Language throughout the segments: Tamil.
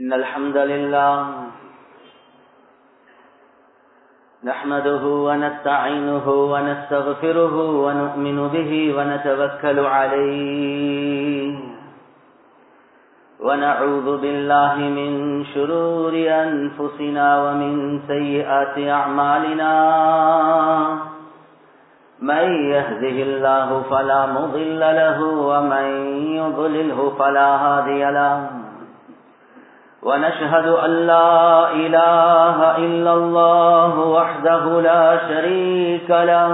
إن الحمد لله نحمده ونستعينه ونستغفره ونؤمن به ونتوكل عليه ونعوذ بالله من شرور أنفسنا ومن سيئات أعمالنا من يهده الله فلا مضل له ومن يضلله فلا هادي له ونشهد أن لا إله إلا الله وحده لا شريك له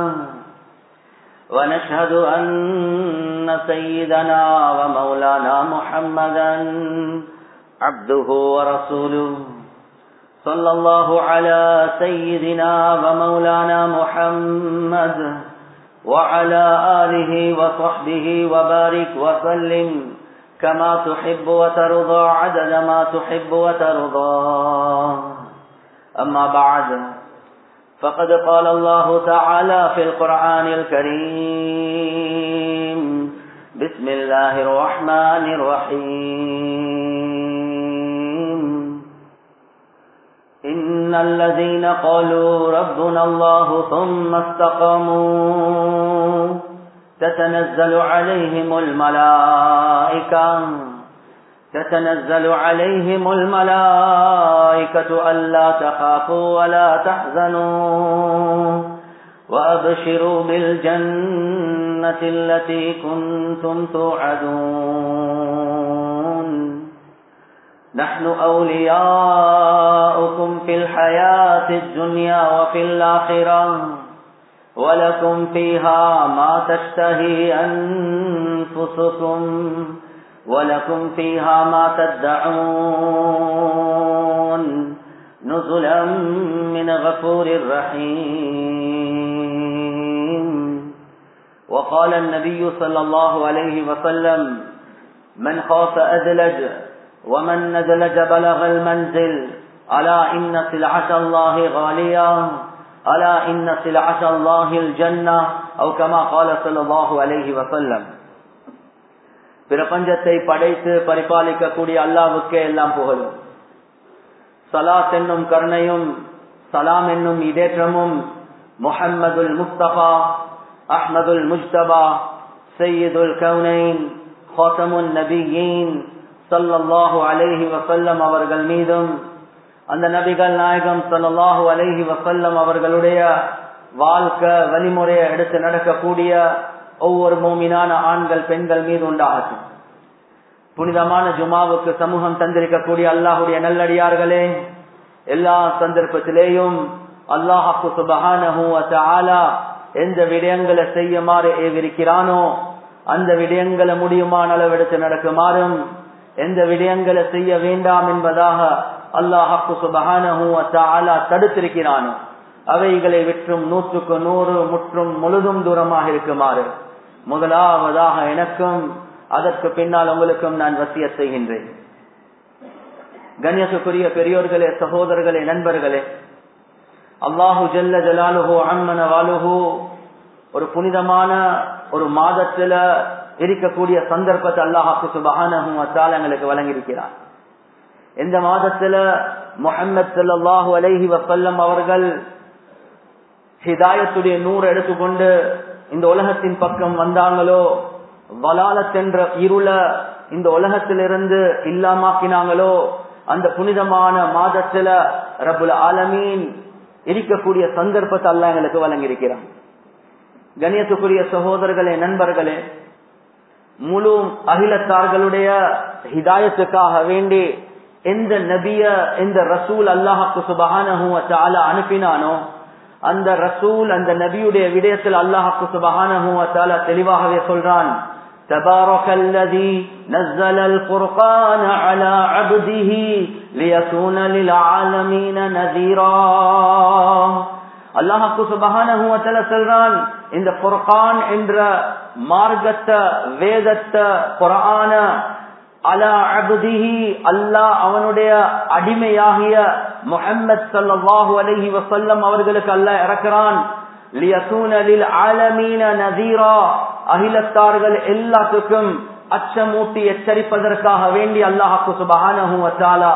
ونشهد أن سيدنا ومولانا محمدا عبده ورسوله صلى الله على سيدنا ومولانا محمد وعلى آله وصحبه وبارك وسلم كما تحب وترضى عدد ما تحب وترضى أما بعد فقد قال الله تعالى في القرآن الكريم بسم الله الرحمن الرحيم إن الذين قالوا ربنا الله ثم استقاموا تتنزل عليهم الملائكة تتنزل عليهم الملائكة ألا تخافوا ولا تحزنوا وأبشروا بالجنة التي كنتم توعدون نحن أولياؤكم في الحياة الدنيا وفي الآخرة ولكم فيها ما تشتهي أنفسكم ولكم فيها ما تدعون نزلا من غفور رحيم وقال النبي صلى الله عليه وسلم من خاف أدلج ومن ندلج بلغ المنزل ألا إن سلعة الله غالية ألا إن سلعة الله الجنة أو كما قال صلى الله عليه وسلم பிரபஞ்சத்தை படைத்து பரிபாலிக்கக்கூடிய அல்லாவுக்கே எல்லாம் புகழும் சலாத் என்னும் கருணையும் சலாம் என்னும் இதேற்றமும் முஹம்மதுல் முஸ்தபா அஹ்மதுல் முஸ்தபா சையீதுல் கவுனைன் ஹோசமுன் நபியின் சல்லல்லாஹு அலைஹி வசல்லம் அவர்கள் மீதும் அந்த நபிகள் நாயகம் சல்லாஹூ அலஹி வசல்லம் அவர்களுடைய வாழ்க்கை வழிமுறையை எடுத்து நடக்கக்கூடிய ஒவ்வொரு மூமினான ஆண்கள் பெண்கள் மீது உண்டாகட்டும் புனிதமான ஜுமாவுக்கு சமூகம் தந்திருக்கக்கூடிய அல்லாஹுடைய நல்லடியார்களே எல்லா சந்தர்ப்பத்திலேயும் அல்லாஹாக்கு சுபகான எந்த விடயங்களை செய்யுமாறு ஏவிருக்கிறானோ அந்த விடயங்களை முடியுமான அளவெடுத்து நடக்குமாறும் எந்த விடயங்களை செய்ய வேண்டாம் என்பதாக அல்லாஹாக்கு சுபகான தடுத்திருக்கிறானோ அவைகளை விற்றும் நூற்றுக்கு நூறு முற்றும் முழுதும் தூரமாக இருக்குமாறு முதலாவதாக எனக்கும் அதற்கு பின்னால் உங்களுக்கும் நான் வசிய செய்கின்றேன் கண்ணியத்துக்குரிய பெரியோர்களே சகோதரர்களே நண்பர்களே அல்லாஹு ஜல்ல ஜலாலுஹோ அம்மன வாலுஹோ ஒரு புனிதமான ஒரு மாதத்துல இருக்கக்கூடிய சந்தர்ப்பத்தை அல்லாஹாக்கு சுபகானஹும் அத்தால் எங்களுக்கு வழங்கியிருக்கிறார் எந்த மாதத்துல முகமது சல்லாஹூ அலைஹி வசல்லம் அவர்கள் ஹிதாயத்துடைய நூறு எடுத்துக்கொண்டு இந்த உலகத்தின் பக்கம் வந்தாங்களோ வலாலத்தென்ற இருள இந்த உலகத்திலிருந்து இல்லாமாக்கினாங்களோ அந்த புனிதமான மாதத்துல ரபுல் ஆலமீன் இருக்கக்கூடிய சந்தர்ப்பத்தை அல்ல எங்களுக்கு வழங்கியிருக்கிறான் கணியத்துக்குரிய சகோதரர்களே நண்பர்களே முழு அகிலத்தார்களுடைய ஹிதாயத்துக்காக வேண்டி எந்த நபிய எந்த ரசூல் அல்லாஹாக்கு சுபகான அனுப்பினானோ அந்த ரசூல் அந்த நபியுடைய விடயத்தில் அல்லாஹாக்கு சுபகான தெளிவாகவே சொல்றான் تبارك الذي نزل الفرقان على عبده ليكون للعالمين نذيرا அல்லாஹாக்கு சுபகான சொல்றான் இந்த குர்கான் என்ற மார்க்கத்தை வேதத்தை குரான அலா அபுதிஹி அல்லாஹ் அவனுடைய அடிமையாகிய முஹம்மது ஸல்லல்லாஹு அலைஹி வஸல்லம் அவர்களுக்கு அல்லாஹ் இறக்குறான் லியகூன லில் ஆலமீன நதீரா அகிலத்தார்கள் எல்லாத்துக்கும் அச்சமூட்டி எச்சரிப்பதற்காக வேண்டி அல்லாஹாக்கு சுபஹானஹு வ தஆலா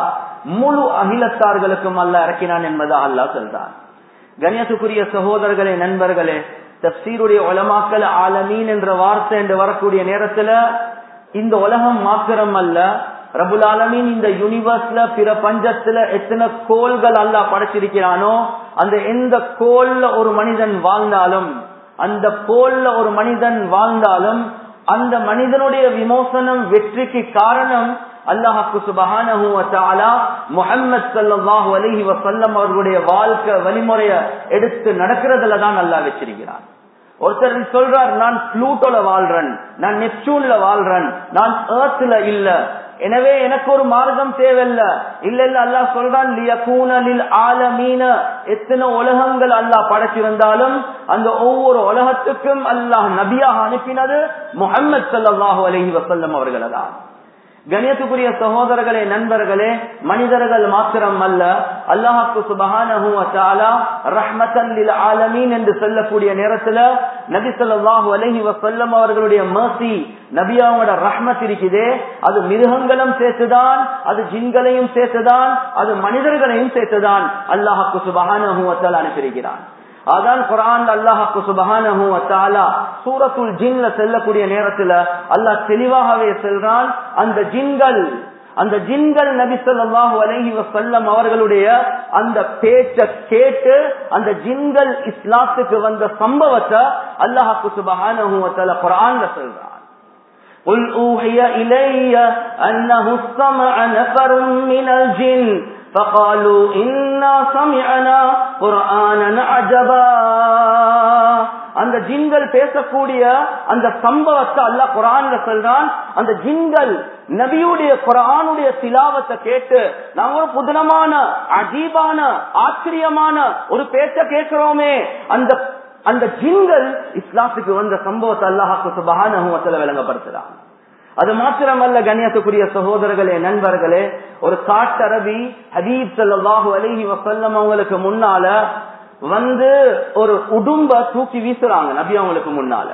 முழு அகிலத்தார்களுக்கும் அல்ல இறக்கினான் என்பதா அல்லாஹ் சொல்றான் கணியத்துக்குரிய சகோதரர்களே நண்பர்களே தப்சீருடைய உலமாக்கல் ஆலமீன் என்ற வார்த்தை என்று வரக்கூடிய நேரத்துல இந்த உலகம் மாத்திரம் அல்ல ரபுல் ஆலமீன் இந்த யூனிவர்ஸ்ல பிற பஞ்சத்துல எத்தனை கோள்கள் அல்லாஹ் படைச்சிருக்கிறானோ அந்த எந்த கோல்ல ஒரு மனிதன் வாழ்ந்தாலும் அந்த கோல்ல ஒரு மனிதன் வாழ்ந்தாலும் அந்த மனிதனுடைய விமோசனம் வெற்றிக்கு காரணம் அல்லாஹாக்கு சுபஹானஹு வதஆலா முஹம்மது ஸல்லல்லாஹு அலைஹி வஸல்லம் அவர்களுடைய வாழ்க்கை வழிமுறைய எடுத்து நடக்கிறதுல தான் அல்லாஹ் வச்சிருக்கிறான் ஒருத்தர் சொல்றார் நான் ப்ளூட்டோல வாழ்றேன் நான் நெப்சூன்ல வாழ்றேன் நான் ஏர்த்ல இல்ல எனவே எனக்கு ஒரு மார்க்கம் தேவையில்ல இல்ல இல்ல அல்லாஹ் சொல்றான் லியகூனலில் ஆலமீன எத்தனை உலகங்கள் அல்லாஹ் படைச்சிருந்தாலும் அந்த ஒவ்வொரு உலகத்துக்கும் அல்லாஹ் நபியாக அனுப்பினது முஹம்மது ஸல்லல்லாஹு அலைஹி வஸல்லம் அவர்களை தான் கணியத்துக்குரிய சகோதரர்களே நண்பர்களே மனிதர்கள் மாத்திரம் அல்ல அல்லாஹாக்கு சுபஹானஹு வதஆலா ரஹ்மத்தன் லில் ஆலமீன் என்று சொல்லக்கூடிய நேரத்துல நபி ஸல்லல்லாஹு அலைஹி வஸல்லம் அவர்களுடைய மர்சி நபியாவோட ரஹ்மத் இருக்குதே அது மிருகங்களும் சேர்த்துதான் அது ஜின்களையும் சேர்த்துதான் அது மனிதர்களையும் சேர்த்துதான் அல்லாஹாக்கு சுபஹானஹு வதஆலா அனுப்பியிருக்கிறான் அதான் குரான் அல்லாஹாக்கு சுபஹானஹு வதஆலா சூரத்துல் ஜின்ல செல்லக்கூடிய நேரத்துல அல்லாஹ் தெளிவாகவே சொல்றான் அந்த ஜின்கள் அந்த ஜின்கள் நபி ஸல்லல்லாஹு அலைஹி வஸல்லம் அவர்களுடைய அந்த பேச்ச கேட்டு அந்த ஜின்கள் இஸ்லாத்துக்கு வந்த சம்பவத்தை அல்லாஹாக்கு சுபஹானஹு வதஆலா குர்ஆன்ல சொல்றான் قل أوحي إلي أنه استمع نفر من الجن فقالوا إنا سمعنا قرآنا عجبا அந்த ஜின்கள் பேசக்கூடிய அந்த சம்பவத்தை அல்லாஹ் குரான்ல சொல்றான் அந்த ஜின்கள் நபியுடைய குரானுடைய திலாவத்தை கேட்டு நாங்க ஒரு புதினமான அஜீபான ஆச்சரியமான ஒரு பேச்ச கேட்கிறோமே அந்த அந்த ஜின்கள் இஸ்லாத்துக்கு வந்த சம்பவத்தை அல்லாஹாக்கு சுபஹானஹுவத்தில் விளங்கப்படுத்துறான் அது மாத்திரமல்ல கண்ணியத்துக்குரிய சகோதரர்களே நண்பர்களே ஒரு காட்டரபி ஹபீப் சல்லாஹூ அலஹி வசல்லம் அவங்களுக்கு முன்னால வந்து ஒரு உடும்ப தூக்கி வீசுறாங்க நபி அவங்களுக்கு முன்னால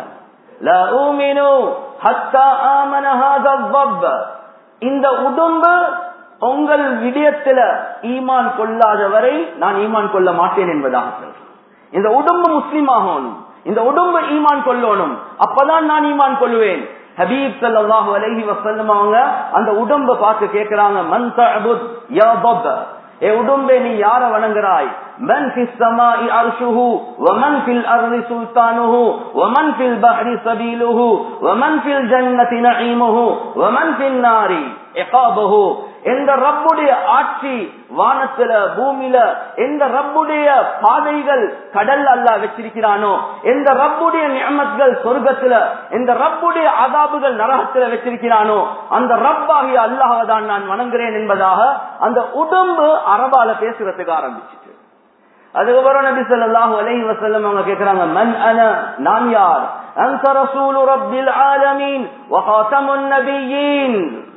இந்த உடும்பு உங்கள் விடயத்துல ஈமான் கொள்ளாத வரை நான் ஈமான் கொள்ள மாட்டேன் என்பதாக சொல்றேன் இந்த உடம்பு முஸ்லீம் ஆகணும் இந்த உடம்பு ஈமான் கொள்ளணும் அப்பதான் நான் ஈமான் கொள்வேன் ஹபீப் சல்லாஹூ அலஹி வசல்லம் அவங்க அந்த உடம்ப பார்த்து கேட்கிறாங்க மன் தஅபுத் யா பப் ஏ உடம்பே நீ யார வணங்குறாய் من في السماء عرشه ومن في الأرض سلطانه ومن في البحر سبيله ومن في الجنة نعيمه ومن في النار عقابه எந்த ரப்புடைய ஆட்சி வானத்துல பூமியில எந்த ரப்புடைய பாதைகள் கடல் அல்லா வச்சிருக்கிறானோ எந்த ரப்புடைய நியமத்கள் சொர்க்கத்துல எந்த ரப்புடைய அதாபுகள் நரகத்துல வச்சிருக்கிறானோ அந்த ரப்பாகிய அல்லாஹ் தான் நான் வணங்குறேன் என்பதாக அந்த உடம்பு அரபால பேசுறதுக்கு ஆரம்பிச்சிட்டு அதுக்கப்புறம் நபி சொல்லாஹு அலைஹி வசல்லம் அவங்க கேக்குறாங்க மன் அன நான் யார் அன்ச ரசூலு ரப்பில் ஆலமீன் வஹாதமுன் நபியீன்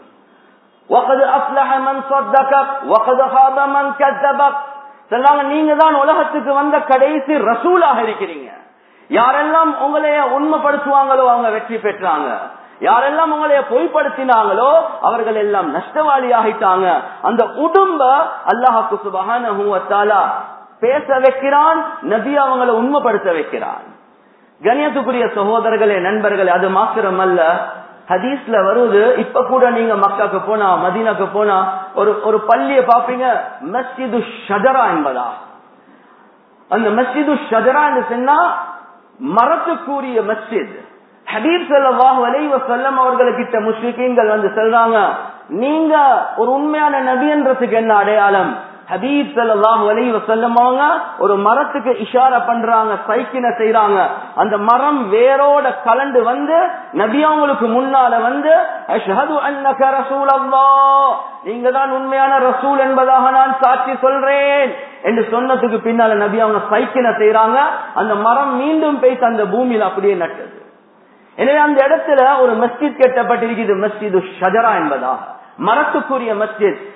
وقد أفلح من صدقك وقد خاب من كذبك சொல்லாங்க நீங்க தான் உலகத்துக்கு வந்த கடைசி ரசூலாக இருக்கிறீங்க யாரெல்லாம் உங்களைய உண்மைப்படுத்துவாங்களோ அவங்க வெற்றி பெற்றாங்க யாரெல்லாம் உங்களைய பொய்ப்படுத்தினாங்களோ அவர்கள் எல்லாம் நஷ்டவாளி ஆகிட்டாங்க அந்த உடும்ப அல்லாஹாக்கு சுபகான பேச வைக்கிறான் நபி அவங்களை உண்மைப்படுத்த வைக்கிறான் கணியத்துக்குரிய சகோதரர்களே நண்பர்களே அது மாத்திரம் அல்ல ஹதீஸ்ல வருது இப்ப கூட நீங்க மக்காக்கு போனா மதீனாக்கு போனா ஒரு ஒரு பள்ளிய பாப்பீங்க மஸ்ஜிது ஷஜரா என்பதா அந்த மஸ்ஜிது ஷஜரா என்று சொன்னா மரத்துக்குரிய மஸ்ஜித் ஹபீப் சல்லாஹு அலைவ செல்லம் அவர்களுக்கிட்ட முஸ்லிக்கீங்கள் வந்து சொல்றாங்க நீங்க ஒரு உண்மையான நபின்றதுக்கு என்ன அடையாளம் ஹபீப் சல்லாஹு அலி வசல்லம் அவங்க ஒரு மரத்துக்கு இஷார பண்றாங்க சைக்கின செய்யறாங்க அந்த மரம் வேரோட கலண்டு வந்து நபி அவங்களுக்கு முன்னால வந்து அஷ்ஹது அன்னக ரசூலல்லா நீங்க தான் உண்மையான ரசூல் என்பதாக நான் சாட்சி சொல்றேன் என்று சொன்னதுக்கு பின்னால நபி அவங்க சைக்கின செய்யறாங்க அந்த மரம் மீண்டும் போய் அந்த பூமியில அப்படியே நட்டது எனவே அந்த இடத்துல ஒரு மஸ்ஜித் கட்டப்பட்டிருக்கிறது மஸ்ஜிது ஷஜரா என்பதாக மரத்துக்குரிய மஸ்ஜித்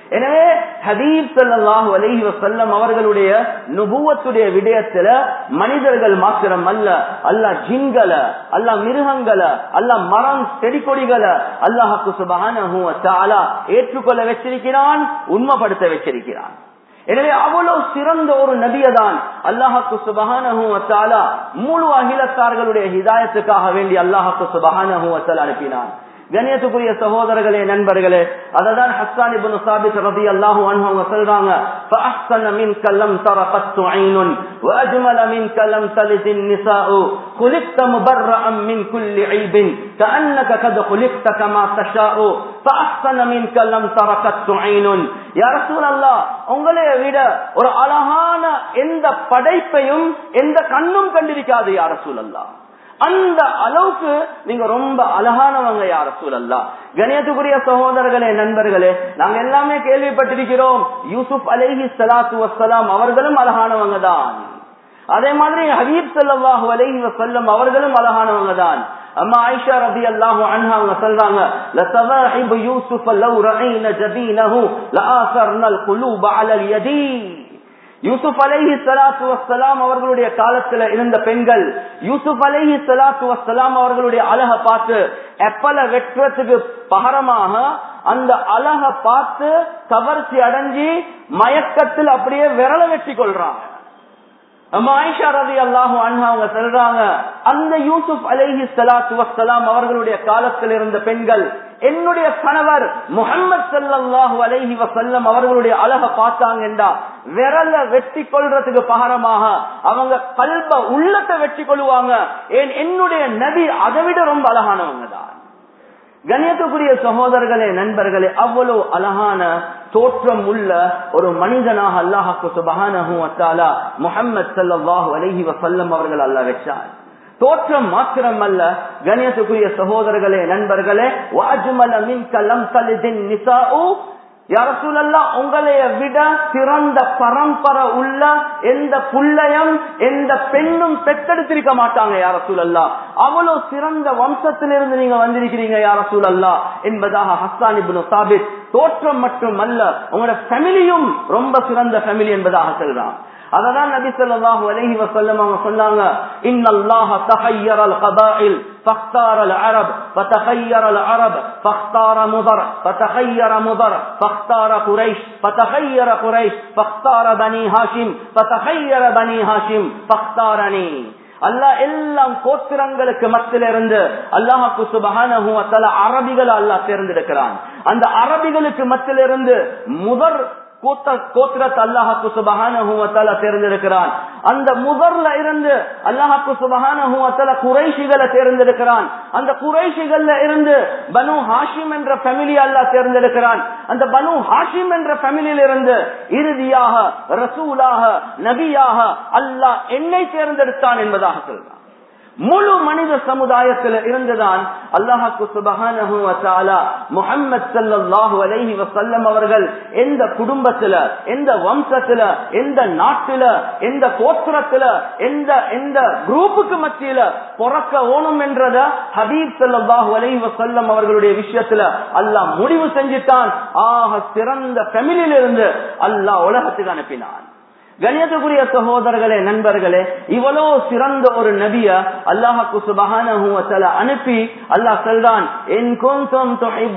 எனவே ஹபீப் ஸல்லல்லாஹு அலைஹி வஸல்லம் அவர்களுடைய நுபுவத்துடைய விடயத்துல மனிதர்கள் மாத்திரம் அல்ல அல்லாஹ் ஜின்களை அல்லாஹ் மிருகங்களை அல்லாஹ் மரம் செடி கொடிகளை அல்லாஹுக்கு சுபஹானஹு வ தஆலா ஏற்றுக்கொள்ள வச்சிருக்கிறான் உண்மைப்படுத்த வச்சிருக்கிறான் எனவே அவ்வளவு சிறந்த ஒரு நபியதான் அல்லாஹாக்கு சுபஹானஹு வ தஆலா முழு அகிலத்தார்களுடைய ஹிதாயத்துக்காக வேண்டி அல்லாஹாக்கு சுபஹானஹு வ தஆலா அனுப்பினான் கணியத்துக்குரிய சகோதரர்களே நண்பர்களே அததான் ஹஸ்ஸான் இப்னு சாபித் ரலியல்லாஹு அன்ஹு அவங்க சொல்றாங்க فاحسن منك لم تر قط عين واجمل منك لم تلد النساء خلقت مبرأ من كل عيب كانك قد خلقت كما تشاء فاحسن منك لم تر قط عين يا رسول الله உங்களை விட ஒரு அழகான எந்த படைப்பையும் எந்த கண்ணும் கண்டிருக்காது யார் ரசூல் அல்லாஹ் அந்த அளவுக்கு நீங்க ரொம்ப அழகானவங்க யார சூழல்லா கணியத்துக்குரிய சகோதரர்களே நண்பர்களே நாங்க எல்லாமே கேள்விப்பட்டிருக்கிறோம் யூசுப் அலேஹி சலாத்து வசலாம் அவர்களும் அழகானவங்க தான் அதே மாதிரி ஹபீப் சல்லாஹூ அலைஹி வசல்லம் அவர்களும் அழகானவங்க தான் அம்மா ஆயிஷா ரபி அல்லாஹு அன்ஹா அவங்க சொல்றாங்க லசவாஹிபு யூசுஃப் லவ் ரஐன ஜபீனஹு லஆசர்னல் குலூப அலல் யதீ யூசுப் அலைஹி சலாத்து வசலாம் அவர்களுடைய காலத்துல இருந்த பெண்கள் யூசுப் அலைஹி சலாத்து வசலாம் அவர்களுடைய அழக பார்த்து எப்பல வெட்டுறதுக்கு பகரமாக அந்த அழக பார்த்து கவர்ச்சி அடைஞ்சி மயக்கத்தில் அப்படியே விரல வெட்டி கொள்றாங்க ஆயிஷா ரவி அல்லாஹு அவங்க சொல்றாங்க அந்த யூசுப் அலைஹி சலாத்து வசலாம் அவர்களுடைய காலத்தில் இருந்த பெண்கள் என்னுடைய கணவர் முகமது சல்லாஹூ அலைஹி வசல்லம் அவர்களுடைய அழக பார்த்தாங்கண்டா விரல வெட்டி கொள்றதுக்கு பகரமாக அவங்க கல்ப உள்ளத்தை வெட்டி கொள்ளுவாங்க ஏன் என்னுடைய நபி அதை விட ரொம்ப அழகானவங்க தான் கண்ணியத்துக்குரிய சகோதரர்களே நண்பர்களே அவ்வளவு அழகான தோற்றம் உள்ள ஒரு மனிதனாக அல்லாஹாக்கு சுபஹானஹூ முகமது சல்லாஹூ அலஹி வசல்லம் அவர்கள் அல்ல வச்சார் தோற்றம் மாத்திரம் அல்ல கணியத்துக்குரிய சகோதரர்களே நண்பர்களே வாஜுமல மின் கலம் சலிதின் நிசாஉ யாரசூலல்லா உங்களைய விட சிறந்த பரம்பரை உள்ள எந்த புள்ளையும் எந்த பெண்ணும் பெற்றெடுத்திருக்க மாட்டாங்க யாரசூலல்லா அவ்வளவு சிறந்த வம்சத்திலிருந்து நீங்க வந்திருக்கிறீங்க யாரசூலல்லா என்பதாக ஹஸ்தான் இப்னு சாபித் தோற்றம் மட்டும் அல்ல உங்களோட ஃபேமிலியும் ரொம்ப சிறந்த ஃபேமிலி என்பதாக சொல்றான் அததான் நபி ஸல்லல்லாஹு அலைஹி வஸல்லம் அவங்க சொன்னாங்க இன்னல்லாஹ தஹய்யர அல் கபாயில் فاختار العرب فتخير العرب فاختار مضر فتخير مضر فاختار قريش فتخير قريش فاختار بني هاشم فتخير بني هاشم فاختارني அல்லாஹ் எல்லாம் கோத்திரங்களுக்கு மத்தியில இருந்து அல்லாஹாக்கு சுபஹானஹு அரபிகள் அல்லாஹ் தேர்ந்தெடுக்கிறான் அந்த அரபிகளுக்கு மத்தியில இருந்து முதற் கோத்திரத்தை அல்லாஹாக்கு சுபஹான தேர்ந்தெடுக்கிறான் அந்த முதல்ல இருந்து அல்லாஹாக்கு சுபஹான குறைஷிகளை தேர்ந்தெடுக்கிறான் அந்த குறைஷிகள்ல இருந்து பனு ஹாஷிம் என்ற ஃபேமிலி அல்லாஹ் தேர்ந்தெடுக்கிறான் அந்த பனு ஹாஷிம் என்ற ஃபேமிலியில இருந்து இறுதியாக ரசூலாக நபியாக அல்லாஹ் என்னை தேர்ந்தெடுத்தான் என்பதாக சொல்றான் முழு மனித சமுதாயத்தில் இருந்துதான் அல்லாஹாக்கு சுபஹான முகம்மது சல்லாஹூ அலைஹி வசல்லம் அவர்கள் எந்த குடும்பத்துல எந்த வம்சத்துல எந்த நாட்டுல எந்த கோத்திரத்துல எந்த எந்த குரூப்புக்கு மத்தியில பிறக்க ஓணும் என்றத ஹபீப் சல்லாஹூ அலைஹி வசல்லம் அவர்களுடைய விஷயத்துல அல்லாஹ் முடிவு செஞ்சுட்டான் ஆக சிறந்த ஃபெமிலியில இருந்து அல்லாஹ் உலகத்துக்கு அனுப்பினான் கணியத்துக்குரிய சகோதரர்களே நண்பர்களே இவ்வளவு சிறந்த ஒரு நபிய அல்லாஹாக்கு சுபஹான அனுப்பி அல்லாஹ் சொல்றான் என் கொஞ்சம்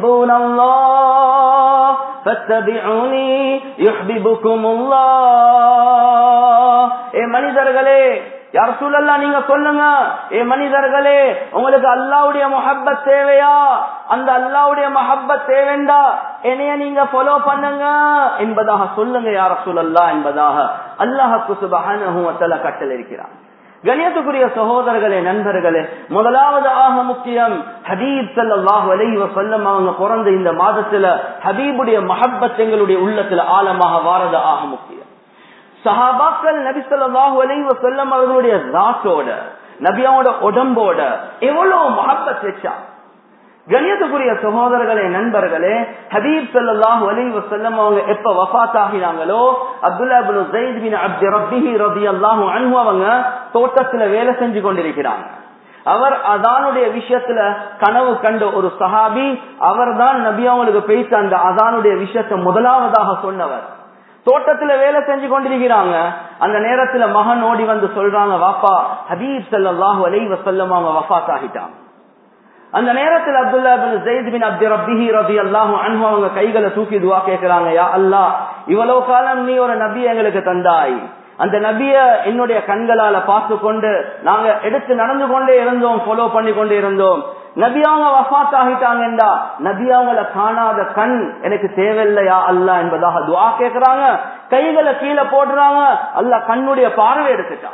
ஏ மனிதர்களே யார் சூழல்லா நீங்க சொல்லுங்க ஏ மனிதர்களே உங்களுக்கு அல்லாவுடைய மொஹப்பத் தேவையா அந்த அல்லாவுடைய மொஹப்பத் தேவைண்டா என்னைய நீங்க ஃபாலோ பண்ணுங்க என்பதாக சொல்லுங்க யார சூழல்லா என்பதாக அல்லாஹுக்கு சுபஹான கட்டல் இருக்கிறார் கணியத்துக்குரிய சகோதரர்களே நண்பர்களே முதலாவது ஆக முக்கியம் ஹபீப் சல்லாஹ் அலைவ சொல்லம் அவங்க பிறந்த இந்த மாதத்துல ஹபீபுடைய மஹப்பத் எங்களுடைய உள்ளத்துல ஆழமாக வாரது ஆக முக்கியம் சஹாபாக்கள் நபி சொல்லாஹு அலைவ செல்லம் அவர்களுடைய ராட்டோட நபியாவோட உடம்போட எவ்வளவு மஹப்பத் வச்சா கணியத்துக்குரிய சகோதரர்களே நண்பர்களே ஹபீப் சல்லாஹு அலைவ செல்லம் அவங்க எப்ப வஃத் ஆகினாங்களோ அப்துல்லா பின் ஜெயித் பின் அப்து ரப்பிஹி ரபி அல்லாஹு அன்பு அவங்க தோட்டத்துல வேலை செஞ்சு கொண்டிருக்கிறாங்க அவர் அதானுடைய விஷயத்துல கனவு கண்ட ஒரு சஹாபி அவர் தான் நபி அவங்களுக்கு பேச அந்த அதானுடைய விஷயத்தை முதலாவதாக சொன்னவர் தோட்டத்துல வேலை செஞ்சு கொண்டிருக்கிறாங்க அந்த நேரத்துல மகன் ஓடி வந்து சொல்றாங்க வாப்பா ஹபீப் சல்லாஹூ அலை வசல்லம் அவங்க வஃத் ஆகிட்டாங்க அந்த நேரத்தில் அப்துல்லா பின் ஜெயித் பின் அப்து ரபிஹி ரபி அல்லாஹு அன்பு அவங்க கைகளை தூக்கி துவா கேட்கிறாங்க யா அல்லா இவ்வளவு காலம் நீ ஒரு நபி எங்களுக்கு தந்தாய் அந்த நபிய என்னுடைய கண்களால பார்த்து கொண்டு நாங்க எடுத்து நடந்து கொண்டே இருந்தோம் ஃபாலோ பண்ணி கொண்டே இருந்தோம் நபி அவங்க வஃத் ஆகிட்டாங்கடா நபி அவங்கள காணாத கண் எனக்கு தேவையில்லையா அல்லா என்பதாக துவா கேட்கிறாங்க கைகளை கீழே போடுறாங்க அல்ல கண்ணுடைய பார்வை எடுத்துட்டான்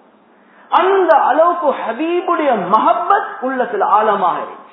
அந்த அளவுக்கு ஹபீபுடைய மஹப்பத் உள்ளத்துல ஆழமாக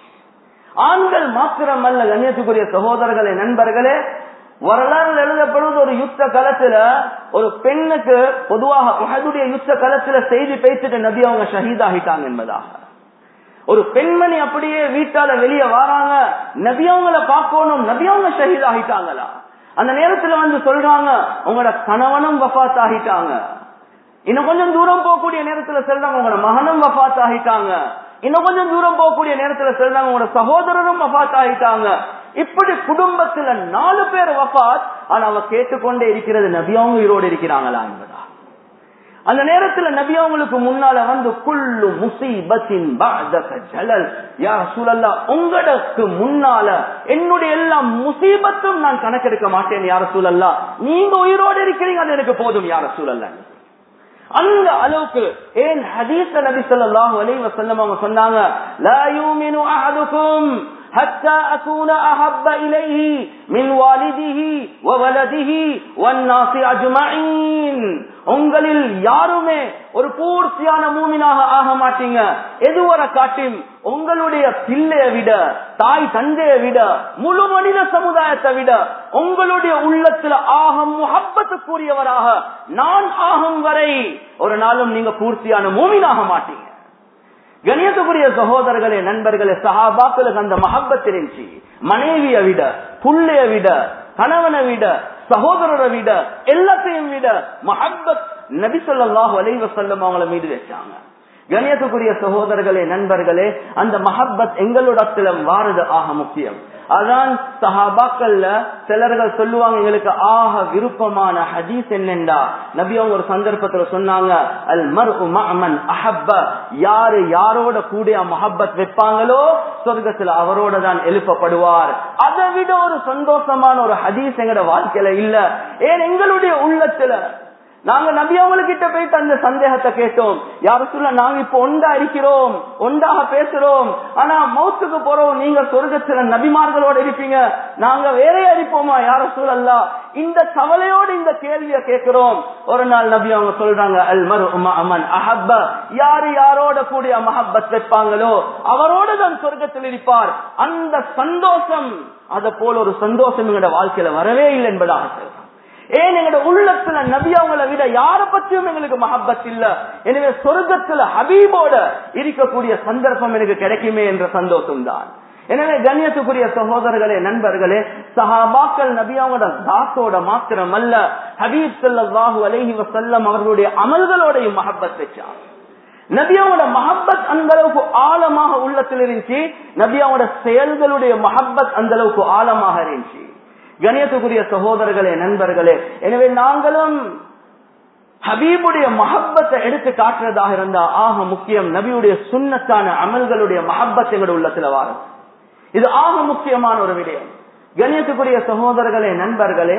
ஆண்கள் மாத்திரம் அல்ல கண்ணியத்துக்குரிய சகோதரர்களே நண்பர்களே வரலாறு எழுதப்படுவது ஒரு யுத்த களத்துல ஒரு பெண்ணுக்கு பொதுவாக உஹதுடைய யுத்த களத்துல செய்தி பேசிட்டு நபி அவங்க ஷஹீதாகிட்டாங்க என்பதாக ஒரு பெண்மணி அப்படியே வீட்டால வெளியே வராங்க நபி அவங்கள பார்க்கணும் நபி அவங்க ஷஹீதாகிட்டாங்களா அந்த நேரத்துல வந்து சொல்றாங்க உங்களோட கணவனும் வஃத் ஆகிட்டாங்க இன்னும் கொஞ்சம் தூரம் போகக்கூடிய நேரத்துல சொல்றாங்க உங்களோட மகனும் வஃத் ஆகிட்டாங்க இன்னும் கொஞ்சம் தூரம் போகக்கூடிய நேரத்துல சொல்றாங்க உங்களோட சகோதரரும் வஃத் ஆகிட்டாங்க இப்படி குடும்பத்துல நாலு பேர் வஃத் ஆனா அவ கேட்டுக்கொண்டே இருக்கிறது நபியாவும் உயிரோடு இருக்கிறாங்களா என்பதா அந்த நேரத்துல நபி அவங்களுக்கு முன்னால வந்து குள்ளு முசீபத்தின் ஜலல் யார் சூழல்லா உங்களுக்கு முன்னால என்னுடைய எல்லா முசீபத்தும் நான் கணக்கெடுக்க மாட்டேன் யார சூழல்லா நீங்க உயிரோடு இருக்கிறீங்க அது எனக்கு போதும் யார சூழல்ல அந்த அளவுக்கு ஏன் ஹதீஸ் நபி ஸல்லல்லாஹு அலைஹி வஸல்லம் அவங்க சொன்னாங்க லா யூமினு அஹதுக்கும் حتى أكون أحب إليه من والده وولده والناس أجمعين உங்களில் யாருமே ஒரு பூர்த்தியான மூமினாக ஆக மாட்டீங்க எதுவரை காட்டும் உங்களுடைய பிள்ளைய விட தாய் தந்தையை விட முழு மனித சமுதாயத்தை விட உங்களுடைய உள்ளத்துல ஆகம் முகப்பத்துக்குரியவராக நான் ஆகும் வரை ஒரு நாளும் நீங்க பூர்த்தியான மூமினாக மாட்டீங்க கணியத்துக்குரிய சகோதரர்களே நண்பர்களே சஹாபாக்களுக்கு அந்த மஹப்பத் இருந்துச்சு மனைவியை விட புள்ளைய விட கணவனை விட சகோதரரை விட எல்லாத்தையும் விட மஹப்பத் நபி சொல்லாஹு அலைவ செல்லம் அவங்கள மீது வச்சாங்க கணியத்துக்குரிய சகோதரர்களே நண்பர்களே அந்த மஹப்பத் எங்களோட வாரது ஆக முக்கியம் அதான் சஹாபாக்கள்ல சிலர்கள் சொல்லுவாங்க எங்களுக்கு ஆக விருப்பமான ஹதீஸ் என்னென்றா நபி அவங்க ஒரு சந்தர்ப்பத்துல சொன்னாங்க அல் மர் மன் அஹப்ப யாரு யாரோட கூட மஹப்பத் வைப்பாங்களோ சொர்க்கத்துல அவரோட தான் எழுப்பப்படுவார் அதை விட ஒரு சந்தோஷமான ஒரு ஹதீஸ் எங்கட வாழ்க்கையில இல்ல ஏன் எங்களுடைய உள்ளத்துல நாங்க நபி அவங்ககிட்ட போயிட்டு அந்த சந்தேகத்தை கேட்டோம் யார சொல்ல நாங்க இப்ப ஒண்டா இருக்கிறோம் ஒண்டாக பேசுறோம் ஆனா மௌத்துக்கு போறோம் நீங்க சொர்க்கத்துல நபிமார்களோட இருப்பீங்க நாங்க வேறே அடிப்போமா யார சூழல்லா இந்த கவலையோடு இந்த கேள்வியை கேட்கிறோம் ஒரு நாள் நபி அவங்க சொல்றாங்க அல் மரு அமன் அஹப்ப யாரு யாரோட கூடிய மஹப்பத் வைப்பாங்களோ அவரோட தான் சொர்க்கத்தில் இருப்பார் அந்த சந்தோஷம் அத போல ஒரு சந்தோஷம் எங்களோட வாழ்க்கையில வரவே இல்லை என்பதாக சொல்றாங்க ஏன் எங்களோட உள்ளத்துல நபி அவங்கள விட யார பற்றியும் எங்களுக்கு மஹப்பத் இல்ல எனவே சொர்க்கத்துல ஹபீபோட இருக்கக்கூடிய சந்தர்ப்பம் எனக்கு கிடைக்குமே என்ற சந்தோஷம் தான் எனவே கண்ணியத்துக்குரிய சகோதரர்களே நண்பர்களே சஹாபாக்கள் நபி அவங்களோட தாத்தோட மாத்திரம் அல்ல ஹபீப் சல்லாஹூ அலஹி வசல்லம் அவர்களுடைய அமல்களோடையும் மஹப்பத் வச்சாங்க நபியாவோட மஹப்பத் அந்த அளவுக்கு ஆழமாக உள்ளத்தில் இருந்துச்சு நபியாவோட செயல்களுடைய மஹப்பத் அந்த அளவுக்கு ஆழமாக இருந்துச்சு கணியத்துக்குரிய சகோதரர்களே நண்பர்களே எனவே நாங்களும் ஹபீபுடைய மஹப்பத்தை எடுத்து காட்டுறதாக இருந்தா ஆக முக்கியம் நபியுடைய சுண்ணத்தான அமல்களுடைய மஹப்பத் எங்களுடைய உள்ளத்துல வாரம் இது ஆக முக்கியமான ஒரு விடயம் கணியத்துக்குரிய சகோதரர்களே நண்பர்களே